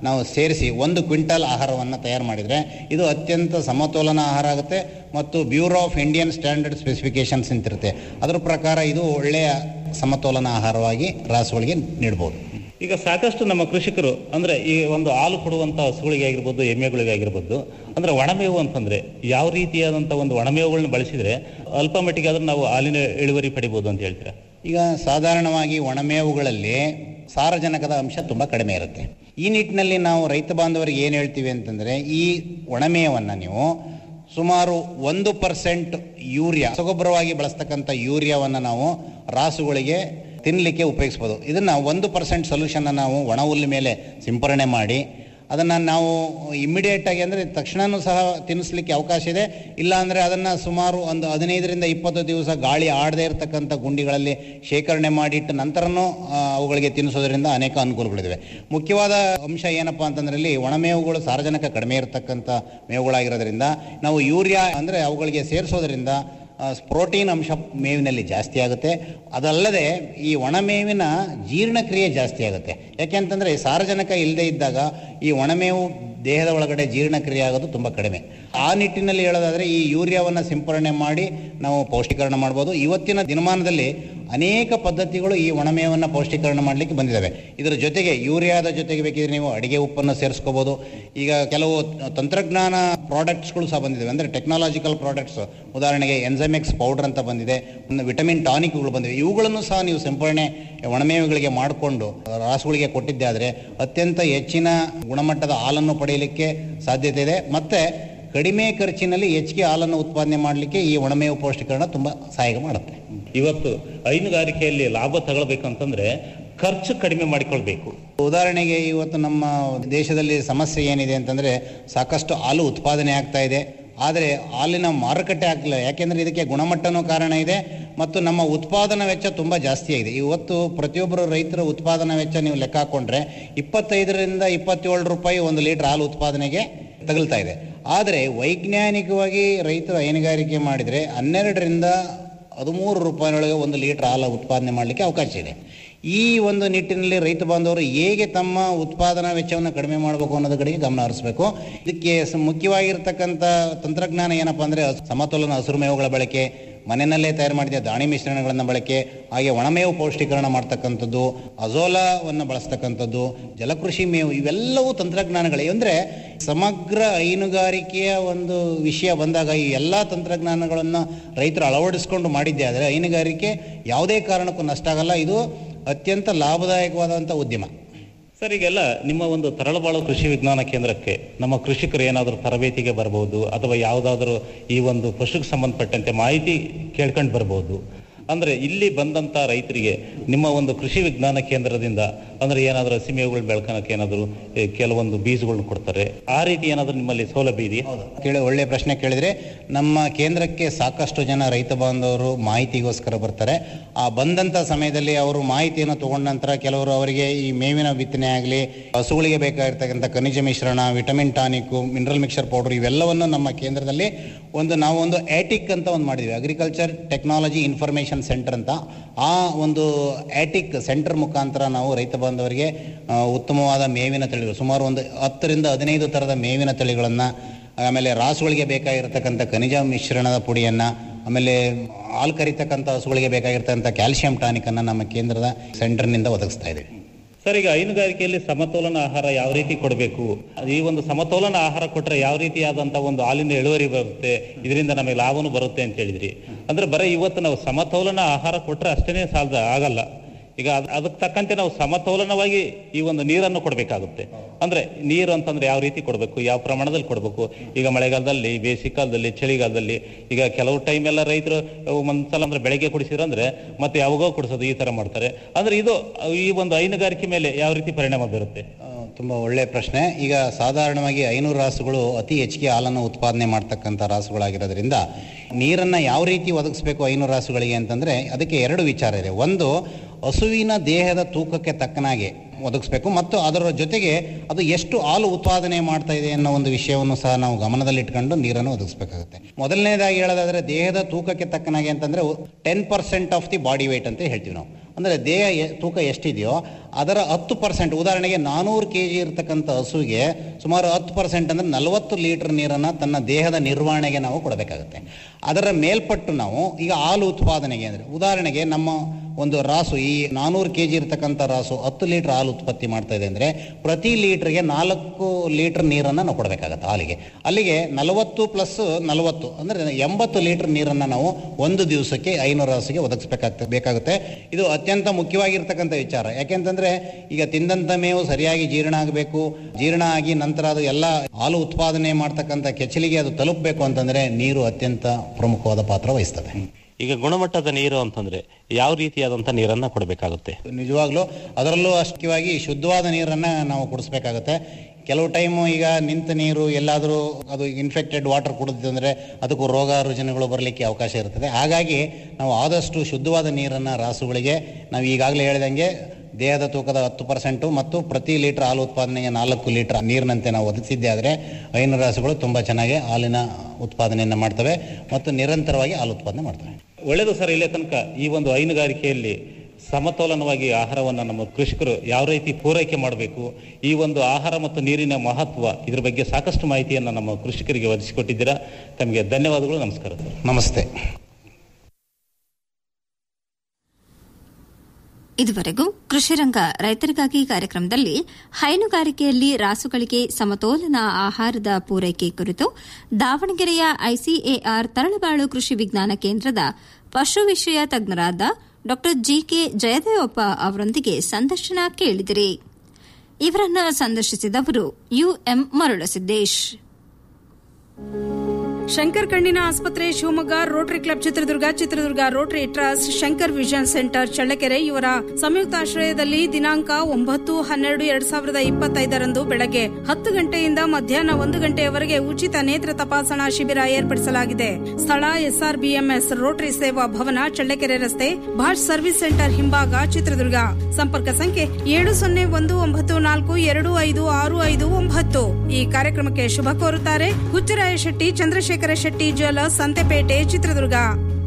ನಾವು ಸೇರಿಸಿ ಒಂದು ಕ್ವಿಂಟಲ್ ಆಹಾರವನ್ನು ತಯಾರು ಮಾಡಿದರೆ ಇದು ಅತ್ಯಂತ ಸಮತೋಲನ ಆಹಾರ ಆಗುತ್ತೆ ಮತ್ತು bureau of Indian standard specifications ಅಂತಿರುತ್ತೆ ಅದರ ಪ್ರಕಾರ ಇದು ಒಳ್ಳೆಯ ಸಮತೋಲನ ಆಹಾರವಾಗಿ ರಾಸುಗಳಿಗೆ ನೀಡ್ಬೋದು ಈಗ ಸಾಕಷ್ಟು ನಮ್ಮ ಕೃಷಿಕರು ಅಂದ್ರೆ ಈ ಒಂದು ಹಾಲು ಕೊಡುವಂತ ಹಸುಗಳಿಗೆ ಆಗಿರ್ಬೋದು ಎಮ್ಮೆಗಳಿಗೆ ಆಗಿರ್ಬೋದು ಅಂದ್ರೆ ಒಣಮೇವು ಅಂತಂದ್ರೆ ಯಾವ ರೀತಿಯಾದಂತ ಒಂದು ಒಣಮೇವುಗಳನ್ನ ಬಳಸಿದ್ರೆ ಅಲ್ಪ ಮಟ್ಟಿಗೆ ಆದ್ರೂ ನಾವು ಹಾಲಿನ ಇಳುವರಿ ಪಡಿಬಹುದು ಅಂತ ಹೇಳ್ತೀರಾ ಈಗ ಸಾಧಾರಣವಾಗಿ ಒಣಮೇವುಗಳಲ್ಲಿ ಸಾರಜನಕದ ಅಂಶ ತುಂಬ ಕಡಿಮೆ ಇರುತ್ತೆ ಈ ನಿಟ್ಟಿನಲ್ಲಿ ನಾವು ರೈತ ಬಾಂಧವರಿಗೆ ಏನು ಹೇಳ್ತೀವಿ ಅಂತಂದರೆ ಈ ಒಣಮೇವನ್ನು ನೀವು ಸುಮಾರು ಒಂದು ಪರ್ಸೆಂಟ್ ಯೂರಿಯಾ ರಸಗೊಬ್ಬರವಾಗಿ ಬಳಸ್ತಕ್ಕಂಥ ಯೂರಿಯಾವನ್ನು ನಾವು ರಾಸುಗಳಿಗೆ ತಿನ್ನಲಿಕ್ಕೆ ಉಪಯೋಗಿಸ್ಬೋದು ಇದನ್ನು ಒಂದು ಪರ್ಸೆಂಟ್ ಸೊಲ್ಯೂಷನ್ನ ನಾವು ಒಣ ಹುಲ್ಲು ಮೇಲೆ ಸಿಂಪರಣೆ ಮಾಡಿ ಅದನ್ನು ನಾವು ಇಮ್ಮಿಡಿಯೇಟ್ ಆಗಿ ಅಂದರೆ ತಕ್ಷಣವೂ ಸಹ ತಿನ್ನಿಸ್ಲಿಕ್ಕೆ ಅವಕಾಶ ಇದೆ ಇಲ್ಲ ಅಂದರೆ ಅದನ್ನು ಸುಮಾರು ಒಂದು ಹದಿನೈದರಿಂದ ಇಪ್ಪತ್ತು ದಿವಸ ಗಾಳಿ ಆಡದೇ ಇರತಕ್ಕಂಥ ಗುಂಡಿಗಳಲ್ಲಿ ಶೇಖರಣೆ ಮಾಡಿಟ್ಟು ನಂತರನೂ ಆ, ಅವುಗಳಿಗೆ ತಿನ್ನಿಸೋದ್ರಿಂದ ಅನೇಕ ಅನುಕೂಲಗಳಿವೆ ಮುಖ್ಯವಾದ ಅಂಶ ಏನಪ್ಪ ಅಂತಂದ್ರೆ ಇಲ್ಲಿ ಒಣಮೇವುಗಳು ಸಾರಜನಕ ಕಡಿಮೆ ಇರತಕ್ಕಂಥ ಮೇವುಗಳಾಗಿರೋದ್ರಿಂದ ನಾವು ಯೂರಿಯಾ ಅಂದರೆ ಅವುಗಳಿಗೆ ಸೇರಿಸೋದ್ರಿಂದ ಆ, ಪ್ರೋಟೀನ್ ಅಂಶ ಮೇವಿನಲ್ಲಿ ಜಾಸ್ತಿ ಆಗುತ್ತೆ ಅದಲ್ಲದೆ ಈ ಒಣಮೇವಿನ ಜೀರ್ಣಕ್ರಿಯೆ ಜಾಸ್ತಿ ಆಗುತ್ತೆ ಯಾಕೆಂತಂದರೆ ಸಾರಜನಕ ಇಲ್ಲದೆ ಇದ್ದಾಗ ಈ ಒಣಮೇವು ದೇಹದ ಒಳಗಡೆ ಜೀರ್ಣಕ್ರಿಯೆ ಆಗೋದು ತುಂಬ ಕಡಿಮೆ ಆ ನಿಟ್ಟಿನಲ್ಲಿ ಹೇಳೋದಾದರೆ ಈ ಯೂರಿಯಾವನ್ನು ಸಿಂಪರಣೆ ಮಾಡಿ ನಾವು ಪೌಷ್ಟೀಕರಣ ಮಾಡ್ಬೋದು ಇವತ್ತಿನ ದಿನಮಾನದಲ್ಲಿ ಅನೇಕ ಪದ್ಧತಿಗಳು ಈ ಒಣಮೇವನ್ನು ಪೌಷ್ಟೀಕರಣ ಮಾಡಲಿಕ್ಕೆ ಬಂದಿದ್ದಾವೆ ಇದರ ಜೊತೆಗೆ ಯೂರಿಯಾದ ಜೊತೆಗೆ ಬೇಕಿದ್ರೆ ನೀವು ಅಡಿಗೆ ಉಪ್ಪನ್ನು ಸೇರಿಸ್ಕೋಬೋದು ಈಗ ಕೆಲವು ತಂತ್ರಜ್ಞಾನ ಪ್ರಾಡಕ್ಟ್ಸ್ಗಳು ಸಹ ಬಂದಿದ್ದಾವೆ ಅಂದರೆ ಟೆಕ್ನಾಲಜಿಕಲ್ ಪ್ರಾಡಕ್ಟ್ಸ್ ಉದಾಹರಣೆಗೆ ಎನ್ಸಮೆಕ್ಸ್ ಪೌಡರ್ ಅಂತ ಬಂದಿದೆ ಒಂದು ವಿಟಮಿನ್ ಟಾನಿಕ್ಗಳು ಬಂದಿವೆ ಇವುಗಳನ್ನು ಸಹ ನೀವು ಸಿಂಪರಣೆ ಒಣಮೇವುಗಳಿಗೆ ಮಾಡಿಕೊಂಡು ರಾಸುಗಳಿಗೆ ಕೊಟ್ಟಿದ್ದೆ ಆದರೆ ಅತ್ಯಂತ ಹೆಚ್ಚಿನ ಗುಣಮಟ್ಟದ ಹಾಲನ್ನು ಪಡೆಯಲಿಕ್ಕೆ ಸಾಧ್ಯತೆ ಇದೆ ಮತ್ತು ಕಡಿಮೆ ಖರ್ಚಿನಲ್ಲಿ ಹೆಚ್ಚಿಗೆ ಹಾಲನ್ನು ಉತ್ಪಾದನೆ ಮಾಡಲಿಕ್ಕೆ ಈ ಒಣಮೇವು ಪೌಷ್ಟೀಕರಣ ತುಂಬ ಸಹಾಯ ಮಾಡುತ್ತೆ ಇವತ್ತು ಹೈನುಗಾರಿಕೆಯಲ್ಲಿ ಲಾಭ ತಗೊಳ್ಬೇಕಂತಂದ್ರೆ ಖರ್ಚು ಕಡಿಮೆ ಮಾಡಿಕೊಳ್ಬೇಕು ಉದಾಹರಣೆಗೆ ಇವತ್ತು ನಮ್ಮ ದೇಶದಲ್ಲಿ ಸಮಸ್ಯೆ ಏನಿದೆ ಅಂತಂದರೆ ಸಾಕಷ್ಟು ಹಾಲು ಉತ್ಪಾದನೆ ಆಗ್ತಾ ಇದೆ ಆದರೆ ಹಾಲಿನ ಮಾರುಕಟ್ಟೆ ಆಗಲಿಲ್ಲ ಯಾಕೆಂದರೆ ಇದಕ್ಕೆ ಗುಣಮಟ್ಟನೂ ಕಾರಣ ಇದೆ ಮತ್ತು ನಮ್ಮ ಉತ್ಪಾದನಾ ವೆಚ್ಚ ತುಂಬ ಜಾಸ್ತಿ ಆಗಿದೆ ಇವತ್ತು ಪ್ರತಿಯೊಬ್ಬರು ರೈತರ ಉತ್ಪಾದನಾ ವೆಚ್ಚ ನೀವು ಲೆಕ್ಕ ಹಾಕೊಂಡ್ರೆ ಇಪ್ಪತ್ತೈದರಿಂದ ಇಪ್ಪತ್ತೇಳು ರೂಪಾಯಿ ಒಂದು ಲೀಟರ್ ಹಾಲು ಉತ್ಪಾದನೆಗೆ ತಗಲ್ತಾ ಇದೆ ಆದರೆ ವೈಜ್ಞಾನಿಕವಾಗಿ ರೈತರು ಹೈನುಗಾರಿಕೆ ಮಾಡಿದರೆ ಹನ್ನೆರಡರಿಂದ ಹದಿಮೂರು ರೂಪಾಯಿನೊಳಗೆ ಒಂದು ಲೀಟರ್ ಹಾಲು ಉತ್ಪಾದನೆ ಮಾಡಲಿಕ್ಕೆ ಅವಕಾಶ ಇದೆ ಈ ಒಂದು ನಿಟ್ಟಿನಲ್ಲಿ ರೈತ ಬಾಂಧವರು ಹೇಗೆ ತಮ್ಮ ಉತ್ಪಾದನಾ ವೆಚ್ಚವನ್ನು ಕಡಿಮೆ ಮಾಡಬೇಕು ಅನ್ನೋದ್ರ ಕಡೆಗೆ ಗಮನ ಹರಿಸಬೇಕು ಇದಕ್ಕೆ ಸ- ಮುಖ್ಯವಾಗಿರ್ತಕ್ಕಂಥ ತಂತ್ರಜ್ಞಾನ ಏನಪ್ಪ ಅಂದರೆ ಸಮತೋಲನ ಹಸಿರು ಮೇವುಗಳ ಬಳಕೆ ಮನೆಯಲ್ಲೇ ತಯಾರು ಮಾಡಿದ ದಾಣಿ ಮಿಶ್ರಣಗಳನ್ನು ಬಳಕೆ ಹಾಗೆ ಒಣಮೇವು ಪೌಷ್ಟೀಕರಣ ಮಾಡ್ತಕ್ಕಂಥದ್ದು ಅಜೋಲಾವನ್ನು ಬಳಸ್ತಕ್ಕಂಥದ್ದು ಜಲಕೃಷಿ ಮೇವು ಇವೆಲ್ಲವೂ ತಂತ್ರಜ್ಞಾನಗಳೇ ಅಂದರೆ ಸಮಗ್ರ ಹೈನುಗಾರಿಕೆಯ ಒಂದು ವಿಷಯ ಬಂದಾಗ ಈ ಎಲ್ಲ ತಂತ್ರಜ್ಞಾನಗಳನ್ನು ರೈತರು ಅಳವಡಿಸ್ಕೊಂಡು ಮಾಡಿದ್ದೆ ಆದರೆ ಹೈನುಗಾರಿಕೆ ಯಾವುದೇ ಕಾರಣಕ್ಕೂ ನಷ್ಟ ಆಗಲ್ಲ ಇದು ಅತ್ಯಂತ ಲಾಭದಾಯಕವಾದಂಥ ಉದ್ಯಮ ಸರ್ ಈಗೆಲ್ಲ ನಿಮ್ಮ ಒಂದು ತರಳಬಾಳು ಕೃಷಿ ವಿಜ್ಞಾನ ಕೇಂದ್ರಕ್ಕೆ ನಮ್ಮ ಕೃಷಿಕರು ಏನಾದರೂ ತರಬೇತಿಗೆ ಬರ್ಬೋದು ಅಥವಾ ಯಾವುದಾದ್ರೂ ಈ ಒಂದು ಪಶುಗೆ ಸಂಬಂಧಪಟ್ಟಂತೆ ಮಾಹಿತಿ ಕೇಳ್ಕೊಂಡು ಬರ್ಬೋದು ಅಂದ್ರೆ ಇಲ್ಲಿ ಬಂದಂತ ರೈತರಿಗೆ ನಿಮ್ಮ ಒಂದು ಕೃಷಿ ವಿಜ್ಞಾನ ಕೇಂದ್ರದಿಂದ ಅಂದ್ರೆ ಏನಾದರೂ ಹಸಿಮೇವುಗಳು ಬೆಳ್ಕೊಳಕ್ಕೆ ಏನಾದರೂ ಏ, ಕೆಲವೊಂದು ಬೀಜಗಳನ್ನ ಕೊಡ್ತಾರೆ ಆ ರೀತಿ ಏನಾದರೂ ನಿಮ್ಮಲ್ಲಿ ಸೌಲಭ್ಯ ಇದೆಯಾ ಕೇಳಿ ಒಳ್ಳೆಯ ಪ್ರಶ್ನೆ ಕೇಳಿದರೆ ನಮ್ಮ ಕೇಂದ್ರಕ್ಕೆ ಸಾಕಷ್ಟು ಜನ ರೈತ ಬಾಂಧವರು ಮಾಹಿತಿಗೋಸ್ಕರ ಬರ್ತಾರೆ ಆ ಬಂದಂಥ ಸಮಯದಲ್ಲಿ ಅವರು ಮಾಹಿತಿಯನ್ನು ತಗೊಂಡ ನಂತರ ಕೆಲವರು ಅವರಿಗೆ ಈ ಮೇವಿನ ಬಿತ್ತನೆ ಆಗಲಿ ಹಸುಗಳಿಗೆ ಬೇಕಾಗಿರ್ತಕ್ಕಂಥ ಖನಿಜ ಮಿಶ್ರಣ vitamin tonic mineral mixer powder ಇವೆಲ್ಲವನ್ನು ನಮ್ಮ ಕೇಂದ್ರದಲ್ಲಿ ಒಂದು ನಾವು ಒಂದು ಆಟಿಕ್ ಅಂತ ಒಂದು ಮಾಡಿದ್ವಿ ಅಗ್ರಿಕಲ್ಚರ್ ಟೆಕ್ನಾಲಜಿ ಇನ್ಫಾರ್ಮೇಷನ್ ಸೆಂಟರ್ ಅಂತ ಆ ಒಂದು ಆಟಿಕ್ ಸೆಂಟರ್ ಮುಖಾಂತರ ನಾವು ರೈತ ಬಾಂಧವರಿಗೆ ಆ, ಉತ್ತಮವಾದ ಮೇವಿನ ತಳಿಗಳು ಸುಮಾರು ಒಂದು ಹತ್ತರಿಂದ ಹದಿನೈದು ಥರದ ಮೇವಿನ ತಳಿಗಳನ್ನು ಆಮೇಲೆ ರಾಸುಗಳಿಗೆ ಬೇಕಾಗಿರ್ತಕ್ಕಂಥ ಖನಿಜ ಮಿಶ್ರಣದ ಪುಡಿಯನ್ನು ಆಮೇಲೆ ಹಾಲು ಕರಿತಕ್ಕಂಥ ಹಸುಗಳಿಗೆ ಬೇಕಾಗಿರ್ತಕ್ಕಂಥ ಕ್ಯಾಲ್ಸಿಯಂ ಟಾನಿಕನ್ನು ನಮ್ಮ ಕೇಂದ್ರದ ಸೆಂಟರ್ನಿಂದ ಒದಗಿಸ್ತಾ ಇದ್ದೀವಿ ಸರ್ ಈಗ ಹೈನುಗಾರಿಕೆಯಲ್ಲಿ ಸಮತೋಲನ ಆಹಾರ ಯಾವ ರೀತಿ ಕೊಡಬೇಕು ಈ ಒಂದು ಸಮತೋಲನ ಆಹಾರ ಕೊಟ್ರೆ ಯಾವ ರೀತಿಯಾದಂತ ಒಂದು ಹಾಲಿನ ಇಳುವರಿ ಬರುತ್ತೆ ಇದರಿಂದ ನಮಗೆ ಲಾಭನೂ ಬರುತ್ತೆ ಅಂತ ಹೇಳಿದ್ರಿ ಅಂದ್ರೆ ಬರೀ ಇವತ್ತು ನಾವು ಸಮತೋಲನ ಆಹಾರ ಕೊಟ್ರೆ ಅಷ್ಟೇನೆ ಸಾಲದ ಆಗಲ್ಲ ಈಗ ಅದ್- ಅದಕ್ಕೆ ತಕ್ಕಂತೆ ನಾವು ಸಮತೋಲನವಾಗಿ ಈ ಒಂದು ನೀರನ್ನು ಕೊಡಬೇಕಾಗುತ್ತೆ ಅಂದ್ರೆ ನೀರು ಅಂತಂದ್ರೆ ಯಾವ ರೀತಿ ಕೊಡಬೇಕು ಯಾವ ಪ್ರಮಾಣದಲ್ಲಿ ಕೊಡಬೇಕು ಈಗ ಮಳೆಗಾಲದಲ್ಲಿ ಬೇಸಿಗೆ ಕಾಲದಲ್ಲಿ ಚಳಿಗಾಲದಲ್ಲಿ ಈಗ ಕೆಲವು ಟೈಮ್ ಎಲ್ಲ ರೈತರು ಒಂದ್ಸಲ ಅಂದ್ರೆ ಬೆಳಗ್ಗೆ ಕುಡಿಸಿರಂದ್ರೆ ಮತ್ತೆ ಯಾವಾಗೋ ಕುಡಿಸೋದು ಈ ತರ ಮಾಡ್ತಾರೆ ಅಂದ್ರೆ ಇದು ಈ ಒಂದು ಹೈನುಗಾರಿಕೆ ಮೇಲೆ ಯಾವ ರೀತಿ ಪರಿಣಾಮ ಬೀರುತ್ತೆ ತುಂಬ ಒಳ್ಳೆಯ ಪ್ರಶ್ನೆ ಈಗ ಸಾಧಾರಣವಾಗಿ ಐನೂರು ರಾಸುಗಳು ಅತಿ ಹೆಚ್ಚಿಗೆ ಹಾಲನ್ನು ಉತ್ಪಾದನೆ ಮಾಡ್ತಕ್ಕಂಥ ರಾಸುಗಳಾಗಿರೋದ್ರಿಂದ ನೀರನ್ನು ಯಾವ ರೀತಿ ಒದಗಿಸ್ಬೇಕು ಐನೂರು ರಾಸುಗಳಿಗೆ ಅಂತಂದರೆ ಅದಕ್ಕೆ ಎರಡು ವಿಚಾರ ಇದೆ ಒಂದು ಹಸುವಿನ ದೇಹದ ತೂಕಕ್ಕೆ ತಕ್ಕನಾಗೆ ಒದಗಿಸ್ಬೇಕು ಮತ್ತು ಅದರ ಜೊತೆಗೆ ಅದು ಎಷ್ಟು ಹಾಲು ಉತ್ಪಾದನೆ ಮಾಡ್ತಾ ಇದೆ ಅನ್ನೋ ಒಂದು ವಿಷಯವನ್ನು ಸಹ ನಾವು ಗಮನದಲ್ಲಿಟ್ಕೊಂಡು ನೀರನ್ನು ಒದಗಿಸ್ಬೇಕಾಗುತ್ತೆ ಮೊದಲನೇದಾಗಿ ಹೇಳೋದಾದ್ರೆ ದೇಹದ ತೂಕಕ್ಕೆ ತಕ್ಕನಾಗೆ ಅಂತಂದ್ರೆ ten percent of the body weight ಅಂತ ಹೇಳ್ತೀವಿ ನಾವು ಅಂದರೆ ದೇಹ ಎ- ತೂಕ ಎಷ್ಟಿದೆಯೋ ಅದರ ಹತ್ತು ಪರ್ಸೆಂಟ್ ಉದಾಹರಣೆಗೆ ನಾನೂರು ಕೆ ಜಿ ಇರತಕ್ಕಂಥ ಹಸುವಿಗೆ ಸುಮಾರು ಹತ್ತು ಪರ್ಸೆಂಟ್ ಅಂದರೆ ನಲವತ್ತು ಲೀಟರ್ ನೀರನ್ನು ತನ್ನ ದೇಹದ ನಿರ್ವಹಣೆಗೆ ನಾವು ಕೊಡಬೇಕಾಗುತ್ತೆ ಅದರ ಮೇಲ್ಪಟ್ಟು ನಾವು ಈಗ ಹಾಲು ಉತ್ಪಾದನೆಗೆ ಅಂದರೆ ಉದಾಹರಣೆಗೆ ನಮ್ಮ ಒಂದು ರಾಸು ಈ ನಾನೂರು ಕೆ ಜಿ ಇರತಕ್ಕಂಥ ರಾಸು ಹತ್ತು ಲೀಟರ್ ಹಾಲು ಉತ್ಪತ್ತಿ ಮಾಡ್ತಾ ಇದೆ ಅಂದರೆ ಪ್ರತಿ ಲೀಟರ್ಗೆ ನಾಲ್ಕು ಲೀಟರ್ ನೀರನ್ನು ನಾವು ಕೊಡಬೇಕಾಗತ್ತೆ ಹಾಲಿಗೆ ಅಲ್ಲಿಗೆ ನಲವತ್ತು ಪ್ಲಸ್ ನಲವತ್ತು ಅಂದರೆ ಎಂಬತ್ತು ಲೀಟರ್ ನೀರನ್ನು ನಾವು ಒಂದು ದಿವಸಕ್ಕೆ ಐನೂರು ರಾಸಿಗೆ ಒದಗಿಸ್ಬೇಕಾಗ್ತದೆ ಬೇಕಾಗುತ್ತೆ ಇದು ಅತ್ಯಂತ ಮುಖ್ಯವಾಗಿರ್ತಕ್ಕಂಥ ವಿಚಾರ ಯಾಕೆಂತಂದ್ರೆ ಈಗ ತಿಂದಂಥ ಮೇವು ಸರಿಯಾಗಿ ಜೀರ್ಣ ಆಗಬೇಕು ಜೀರ್ಣ ಆಗಿ ನಂತರ ಅದು ಎಲ್ಲ ಹಾಲು ಉತ್ಪಾದನೆ ಮಾಡ್ತಕ್ಕಂಥ ಕೆಚ್ಚಲಿಗೆ ಅದು ತಲುಪಬೇಕು ಅಂತಂದ್ರೆ ನೀರು ಅತ್ಯಂತ ಪ್ರಮುಖವಾದ ಪಾತ್ರ ವಹಿಸ್ತದೆ ಈಗ ಗುಣಮಟ್ಟದ ನೀರು ಅಂತಂದ್ರೆ ಯಾವ ರೀತಿಯಾದಂಥ ನೀರನ್ನ ಕೊಡಬೇಕಾಗುತ್ತೆ ನಿಜವಾಗ್ಲೂ ಅದರಲ್ಲೂ ಅಷ್ಟವಾಗಿ ಶುದ್ಧವಾದ ನೀರನ್ನ ನಾವು ಕುಡಿಸ್ಬೇಕಾಗತ್ತೆ ಕೆಲವು ಟೈಮು ಈಗ ನಿಂತ ನೀರು ಎಲ್ಲಾದರೂ ಅದು ಇನ್ಫೆಕ್ಟೆಡ್ ವಾಟರ್ ಕುಡಿದ್ರೆ ಅದಕ್ಕೂ ರೋಗ ರುಜಿನಗಳು ಬರಲಿಕ್ಕೆ ಅವಕಾಶ ಇರ್ತದೆ ಹಾಗಾಗಿ ನಾವು ಆದಷ್ಟು ಶುದ್ಧವಾದ ನೀರನ್ನು ರಾಸುಗಳಿಗೆ ನಾವು ಈಗಾಗಲೇ ಹೇಳಿದಂಗೆ ದೇಹದ ತೂಕದ ಹತ್ತು ಪರ್ಸೆಂಟು ಮತ್ತು ಪ್ರತಿ ಲೀಟರ್ ಹಾಲು ಉತ್ಪಾದನೆಗೆ ನಾಲ್ಕು ಲೀಟರ್ ನೀರಿನಂತೆ ನಾವು ಒದಗಿಸಿದ್ದೆ ಆದರೆ ಹೈನು ರಾಸುಗಳು ತುಂಬ ಚೆನ್ನಾಗಿ ಹಾಲಿನ ಉತ್ಪಾದನೆಯನ್ನು ಮಾಡ್ತವೆ ಮತ್ತು ನಿರಂತರವಾಗಿ ಹಾಲು ಉತ್ಪಾದನೆ ಮಾಡ್ತವೆ ಒಳ್ಳೆಯದು ಸರ್ ಇಲ್ಲೇ ತನಕ ಈ ಒಂದು ಹೈನುಗಾರಿಕೆಯಲ್ಲಿ ಸಮತೋಲನವಾಗಿ ಆಹಾರವನ್ನು ನಮ್ಮ ಕೃಷಿಕರು ಯಾವ ರೀತಿ ಪೂರೈಕೆ ಮಾಡಬೇಕು ಈ ಒಂದು ಆಹಾರ ಮತ್ತು ನೀರಿನ ಮಹತ್ವ ಇದ್ರ ಬಗ್ಗೆ ಸಾಕಷ್ಟು ಮಾಹಿತಿಯನ್ನು ನಮ್ಮ ಕೃಷಿಕರಿಗೆ ಒದಗಿಸಿಕೊಟ್ಟಿದ್ದೀರಾ ತಮಗೆ ಧನ್ಯವಾದಗಳು ನಮಸ್ಕಾರ ಸರ್ ನಮಸ್ತೆ ಇದುವರೆಗೂ ಕೃಷಿರಂಗ ರೈತರಿಗಾಗಿ ಕಾರ್ಯಕ್ರಮದಲ್ಲಿ ಹೈನುಗಾರಿಕೆಯಲ್ಲಿ ರಾಸುಗಳಿಗೆ ಸಮತೋಲನ ಆಹಾರದ ಪೂರೈಕೆ ಕುರಿತು ದಾವಣಗೆರೆಯ ಐಸಿಎಆರ್ ತರಳಬಾಳು ಕೃಷಿ ವಿಜ್ಞಾನ ಕೇಂದ್ರದ ಪಶು ವಿಷಯ ತಜ್ಞರಾದ ಡಾ ಜಿಕೆ ಜಯದೇವಪ್ಪ ಅವರೊಂದಿಗೆ ಸಂದರ್ಶನ ಕೇಳಿದಿರಿ ಇವರನ್ನು ಸಂದರ್ಶಿಸಿದವರು ಯುಎಂ ಮರುಳಸಿದ್ದೇಶ್ ಶಂಕರ್ ಕಣ್ಣಿನ ಆಸ್ಪತ್ರೆ Shivamogga rotary club Chitradurga Chitradurga rotary trust Shankar vision centre Challakere ಇವರ ಸಂಯುಕ್ತಾಶ್ರಯದಲ್ಲಿ ದಿನಾಂಕ ಒಂಬತ್ತು ಹನ್ನೆರಡು ಎರಡ್ ಸಾವಿರದ ಇಪ್ಪತ್ತೈದರಂದು ಬೆಳಗ್ಗೆ ಹತ್ತು ಗಂಟೆಯಿಂದ ಮಧ್ಯಾಹ್ನ ಒಂದು ಗಂಟೆಯವರೆಗೆ ಉಚಿತ ನೇತ್ರ ತಪಾಸಣಾ ಶಿಬಿರ ಏರ್ಪಡಿಸಲಾಗಿದೆ ಸ್ಥಳ ಎಸ್ಆರ್ಬಿಎಂಎಸ್ ರೋಟರಿ ಸೇವಾ ಭವನ ಚಳ್ಳಕೆರೆ ರಸ್ತೆ ಭಾಷ್ ಸರ್ವಿಸ್ ಸೆಂಟರ್ ಹಿಂಭಾಗ ಚಿತ್ರದುರ್ಗ ಸಂಪರ್ಕ ಸಂಖ್ಯೆ ಏಳು ಸೊನ್ನೆ ಒಂದು ಒಂಬತ್ತು ನಾಲ್ಕು ಎರಡು ಐದು ಆರು ಐದು ಒಂಬತ್ತು ಈ ಕಾರ್ಯಕ್ರಮಕ್ಕೆ ಶುಭ ಕೋರುತ್ತಾರೆ ಹುಚ್ಚರಾಯ ಶೆಟ್ಟಿ ಚಂದ್ರಶೇಖರ ಶೆಟ್ಟಿ ಜ್ಯುವೆಲರ್ಸ್ ಸಂತೆಪೇಟೆ ಚಿತ್ರದುರ್ಗ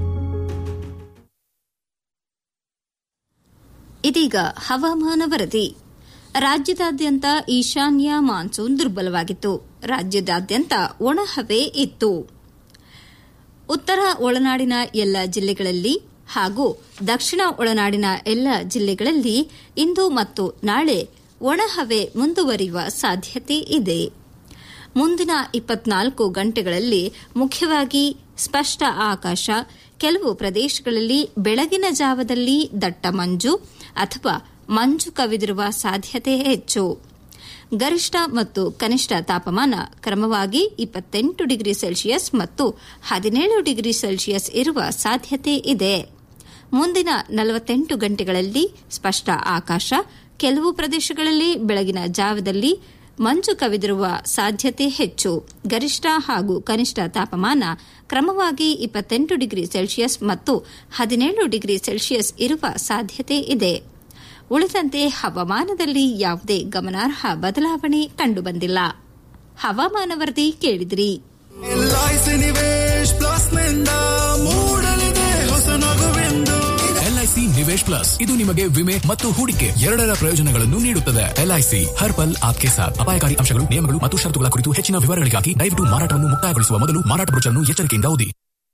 ಇದೀಗ ಹವಾಮಾನ ವರದಿ ರಾಜ್ಯದಾದ್ಯಂತ ಈಶಾನ್ಯ ಮಾನ್ಸೂನ್ ದುರ್ಬಲವಾಗಿತ್ತು ರಾಜ್ಯದಾದ್ಯಂತ ಒಣಹವೆ ಇತ್ತು ಉತ್ತರ ಒಳನಾಡಿನ ಎಲ್ಲ ಜಿಲ್ಲೆಗಳಲ್ಲಿ ಹಾಗೂ ದಕ್ಷಿಣ ಒಳನಾಡಿನ ಎಲ್ಲ ಜಿಲ್ಲೆಗಳಲ್ಲಿ ಇಂದು ಮತ್ತು ನಾಳೆ ಒಣಹವೆ ಮುಂದುವರಿಯುವ ಸಾಧ್ಯತೆ ಇದೆ ಮುಂದಿನ ಇಪ್ಪತ್ನಾಲ್ಕು ಗಂಟೆಗಳಲ್ಲಿ ಮುಖ್ಯವಾಗಿ ಸ್ಪಷ್ಟ ಆಕಾಶ ಕೆಲವು ಪ್ರದೇಶಗಳಲ್ಲಿ ಬೆಳಗಿನ ಜಾವದಲ್ಲಿ ದಟ್ಟ ಮಂಜು ಅಥವಾ ಮಂಜು ಕವಿದಿರುವ ಸಾಧ್ಯತೆ ಹೆಚ್ಚು ಗರಿಷ್ಠ ಮತ್ತು ಕನಿಷ್ಠ ತಾಪಮಾನ ಕ್ರಮವಾಗಿ ಇಪ್ಪತ್ತೆಂಟು ಡಿಗ್ರಿ ಸೆಲ್ಸಿಯಸ್ ಮತ್ತು ಹದಿನೇಳು ಡಿಗ್ರಿ ಸೆಲ್ಸಿಯಸ್ ಇರುವ ಸಾಧ್ಯತೆ ಇದೆ ಮುಂದಿನ ನಲವತ್ತೆಂಟು ಗಂಟೆಗಳಲ್ಲಿ ಸ್ಪಷ್ಟ ಆಕಾಶ ಕೆಲವು ಪ್ರದೇಶಗಳಲ್ಲಿ ಬೆಳಗಿನ ಜಾವದಲ್ಲಿ ಮಂಜು ಕವಿದಿರುವ ಸಾಧ್ಯತೆ ಹೆಚ್ಚು ಗರಿಷ್ಠ ಹಾಗೂ ಕನಿಷ್ಠ ತಾಪಮಾನ ಕ್ರಮವಾಗಿ ಇಪ್ಪತ್ತೆಂಟು ಡಿಗ್ರಿ ಸೆಲ್ಸಿಯಸ್ ಮತ್ತು ಹದಿನೇಳು ಡಿಗ್ರಿ ಸೆಲ್ಸಿಯಸ್ ಇರುವ ಸಾಧ್ಯತೆ ಇದೆ ಉಳಿದಂತೆ ಹವಾಮಾನದಲ್ಲಿ ಯಾವುದೇ ಗಮನಾರ್ಹ ಬದಲಾವಣೆ ಕಂಡುಬಂದಿಲ್ಲ ಹವಾಮಾನ ವರದಿ ಕೇಳಿದ್ರಿ ಎಲ್ಐಸಿ ನಿವೇಶ್ ಪ್ಲಸ್ ನಿಂದ ಮೂಡಲಿದೆ ಹೊಸ ನಗುವೆಂದು ಎಲ್ಐಸಿ ನಿವೇಶ್ ಪ್ಲಸ್ ಇದು ನಿಮಗೆ ವಿಮೆ ಮತ್ತು ಹೂಡಿಕೆ ಎರಡರ ಪ್ರಯೋಜನಗಳನ್ನು ನೀಡುತ್ತದೆ ಎಲ್ಐಸಿ ಹರ್ ಪಲ್ ಆಪ್ಕೆ ಸಾಥ್ ಅಪಾಯಕಾರಿ ಅಂಶಗಳು ನಿಯಮಗಳು ಮತ್ತು ಷರತ್ತುಗಳ ಕುರಿತು ಹೆಚ್ಚಿನ ವಿವರಗಳಿಗಾಗಿ ದಯವಿಟ್ಟು ಮಾರಾಟವನ್ನು ಮುಕ್ತಾಯಗೊಳಿಸುವ ಮೊದಲು ಮಾರಾಟ ಬ್ರೋಚರ್ನ್ನು ಎಚ್ಚರಿಕೆಯಿಂದ ಓದಿ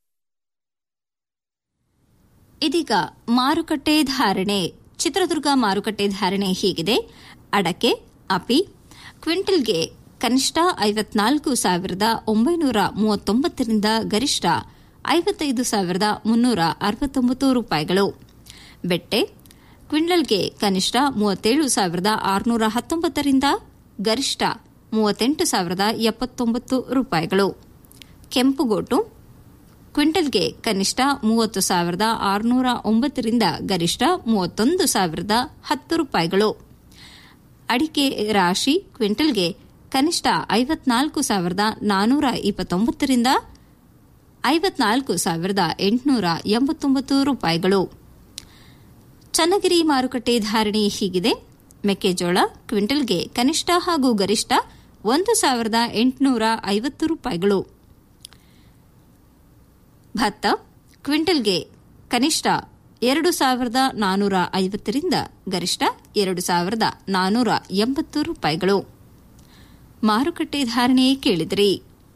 ಇದೀಗ ಮಾರುಕಟ್ಟೆ ಧಾರಣೆ ಚಿತ್ರದುರ್ಗ ಮಾರುಕಟ್ಟೆ ಧಾರಣೆ ಹೀಗಿದೆ ಅಡಕೆ ಅಪಿ ಕ್ವಿಂಟಲ್ಗೆ ಕನಿಷ್ಠ ಐವತ್ನಾಲ್ಕು ಸಾವಿರದ ಒಂಬೈನೂರ ಮೂವತ್ತೊಂಬತ್ತರಿಂದ ಗರಿಷ್ಠ ಐವತ್ತೈದು ಸಾವಿರದ ಮುನ್ನೂರ ಅರವತ್ತೊಂಬತ್ತು ರೂಪಾಯಿಗಳು ಬೆಟ್ಟೆ ಕ್ವಿಂಟಲ್ಗೆ ಕನಿಷ್ಠ ಮೂವತ್ತೇಳು ಸಾವಿರದ ಆರುನೂರ ಹತ್ತೊಂಬತ್ತರಿಂದ ಗರಿಷ್ಠ ಮೂವತ್ತೆಂಟು ಸಾವಿರದ ಎಪ್ಪತ್ತೊಂಬತ್ತು ರೂಪಾಯಿಗಳು ಕೆಂಪುಗೋಟು ಕ್ವಿಂಟಲ್ಗೆ ಕನಿಷ್ಠ ಮೂವತ್ತು ಸಾವಿರದ ಆರುನೂರ ಒಂಬತ್ತರಿಂದ ಗರಿಷ್ಠ ಮೂವತ್ತೊಂದು ಸಾವಿರದ ಹತ್ತು ರೂಪಾಯಿಗಳು ಅಡಿಕೆ ರಾಶಿ ಕ್ವಿಂಟಲ್ಗೆ ಕನಿಷ್ಠ ಐವತ್ನಾಲ್ಕು ಸಾವಿರದ ನಾನೂರ ಇಪ್ಪತ್ತೊಂಬತ್ತರಿಂದ ಐವತ್ನಾಲ್ಕು ಸಾವಿರದ ಎಂಟುನೂರ ಎಂಬತ್ತೊಂಬತ್ತು ರೂಪಾಯಿಗಳು ಚನ್ನಗಿರಿ ಮಾರುಕಟ್ಟೆ ಧಾರಣೆ ಹೀಗಿದೆ ಮೆಕ್ಕೆಜೋಳ ಕ್ವಿಂಟಲ್ಗೆ ಕನಿಷ್ಠ ಹಾಗೂ ಗರಿಷ್ಠ ಒಂದು ಸಾವಿರದ ಎಂಟುನೂರ ಐವತ್ತು ರೂಪಾಯಿಗಳು ಭತ್ತ ಕ್ವಿಂಟಲ್ಗೆ ಕನಿಷ್ಠ ಎರಡು ಸಾವಿರದ ನಾನೂರ ಐವತ್ತರಿಂದ ಗರಿಷ್ಠ ಎರಡು ಸಾವಿರದ ನಾನೂರ ಎಂಬತ್ತು ರೂಪಾಯಿಗಳು ಮಾರುಕಟ್ಟೆ ಧಾರಣೆ ಕೇಳಿದಿರಿ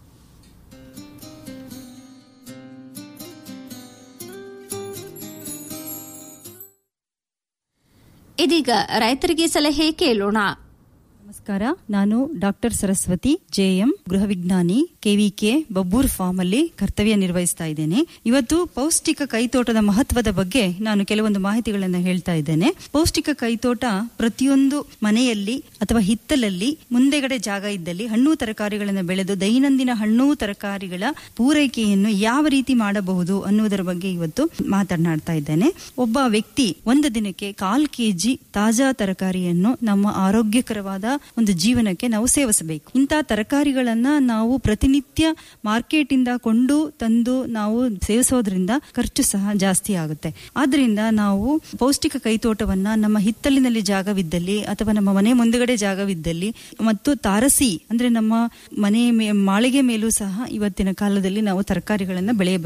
ಇದೀಗ ರೈತರಿಗೆ ಸಲಹೆ ಕೇಳೋಣ ನಮಸ್ಕಾರ ನಾನು ಡಾಕ್ಟರ್ ಸರಸ್ವತಿ ಜೆಎಂ ಗೃಹ ವಿಜ್ಞಾನಿ ಕೆವಿಕೆ ಬಬ್ಬೂರ್ ಫಾರ್ಮ್ ಅಲ್ಲಿ ಕರ್ತವ್ಯ ನಿರ್ವಹಿಸ್ತಾ ಇದ್ದೇನೆ ಇವತ್ತು ಪೌಷ್ಟಿಕ ಕೈತೋಟದ ಮಹತ್ವದ ಬಗ್ಗೆ ನಾನು ಕೆಲವೊಂದು ಮಾಹಿತಿಗಳನ್ನು ಹೇಳ್ತಾ ಇದ್ದೇನೆ ಪೌಷ್ಟಿಕ ಕೈತೋಟ ಪ್ರತಿಯೊಂದು ಮನೆಯಲ್ಲಿ ಅಥವಾ ಹಿತ್ತಲಲ್ಲಿ ಮುಂದೆಗಡೆ ಜಾಗ ಇದ್ದಲ್ಲಿ ಹಣ್ಣು ತರಕಾರಿಗಳನ್ನು ಬೆಳೆದು ದೈನಂದಿನ ಹಣ್ಣು ತರಕಾರಿಗಳ ಪೂರೈಕೆಯನ್ನು ಯಾವ ರೀತಿ ಮಾಡಬಹುದು ಅನ್ನುವುದರ ಬಗ್ಗೆ ಇವತ್ತು ಮಾತನಾಡ್ತಾ ಇದ್ದೇನೆ ಒಬ್ಬ ವ್ಯಕ್ತಿ ಒಂದು ದಿನಕ್ಕೆ ಕಾಲ್ ಕೆಜಿ ತಾಜಾ ತರಕಾರಿಯನ್ನು ನಮ್ಮ ಆರೋಗ್ಯಕರವಾದ ಒಂದು ಜೀವನಕ್ಕೆ ನಾವು ಸೇವಿಸಬೇಕು ಇಂಥ ತರಕಾರಿಗಳನ್ನ ನಾವು ಪ್ರತಿನಿತ್ಯ ಮಾರ್ಕೆಟ್ ಇಂದ ಕೊಂಡು ತಂದು ನಾವು ಸೇವಿಸೋದ್ರಿಂದ ಖರ್ಚು ಸಹ ಜಾಸ್ತಿ ಆಗುತ್ತೆ ಆದ್ರಿಂದ ನಾವು ಪೌಷ್ಟಿಕ ಕೈತೋಟವನ್ನ ನಮ್ಮ ಹಿತ್ತಲಿನಲ್ಲಿ ಜಾಗವಿದ್ದಲ್ಲಿ ಅಥವಾ ನಮ್ಮ ಮನೆ ಮುಂದುಗಡೆ ಜಾಗವಿದ್ದಲ್ಲಿ ಮತ್ತು ತಾರಸಿ ಅಂದ್ರೆ ನಮ್ಮ ಮನೆ ಮೇ- ಮಾಳಿಗೆ ಮೇಲೂ ಸಹ ಇವತ್ತಿನ ಕಾಲದಲ್ಲಿ ನಾವು ತರಕಾರಿಗಳನ್ನ ಬೆಳೆಯಬಹುದು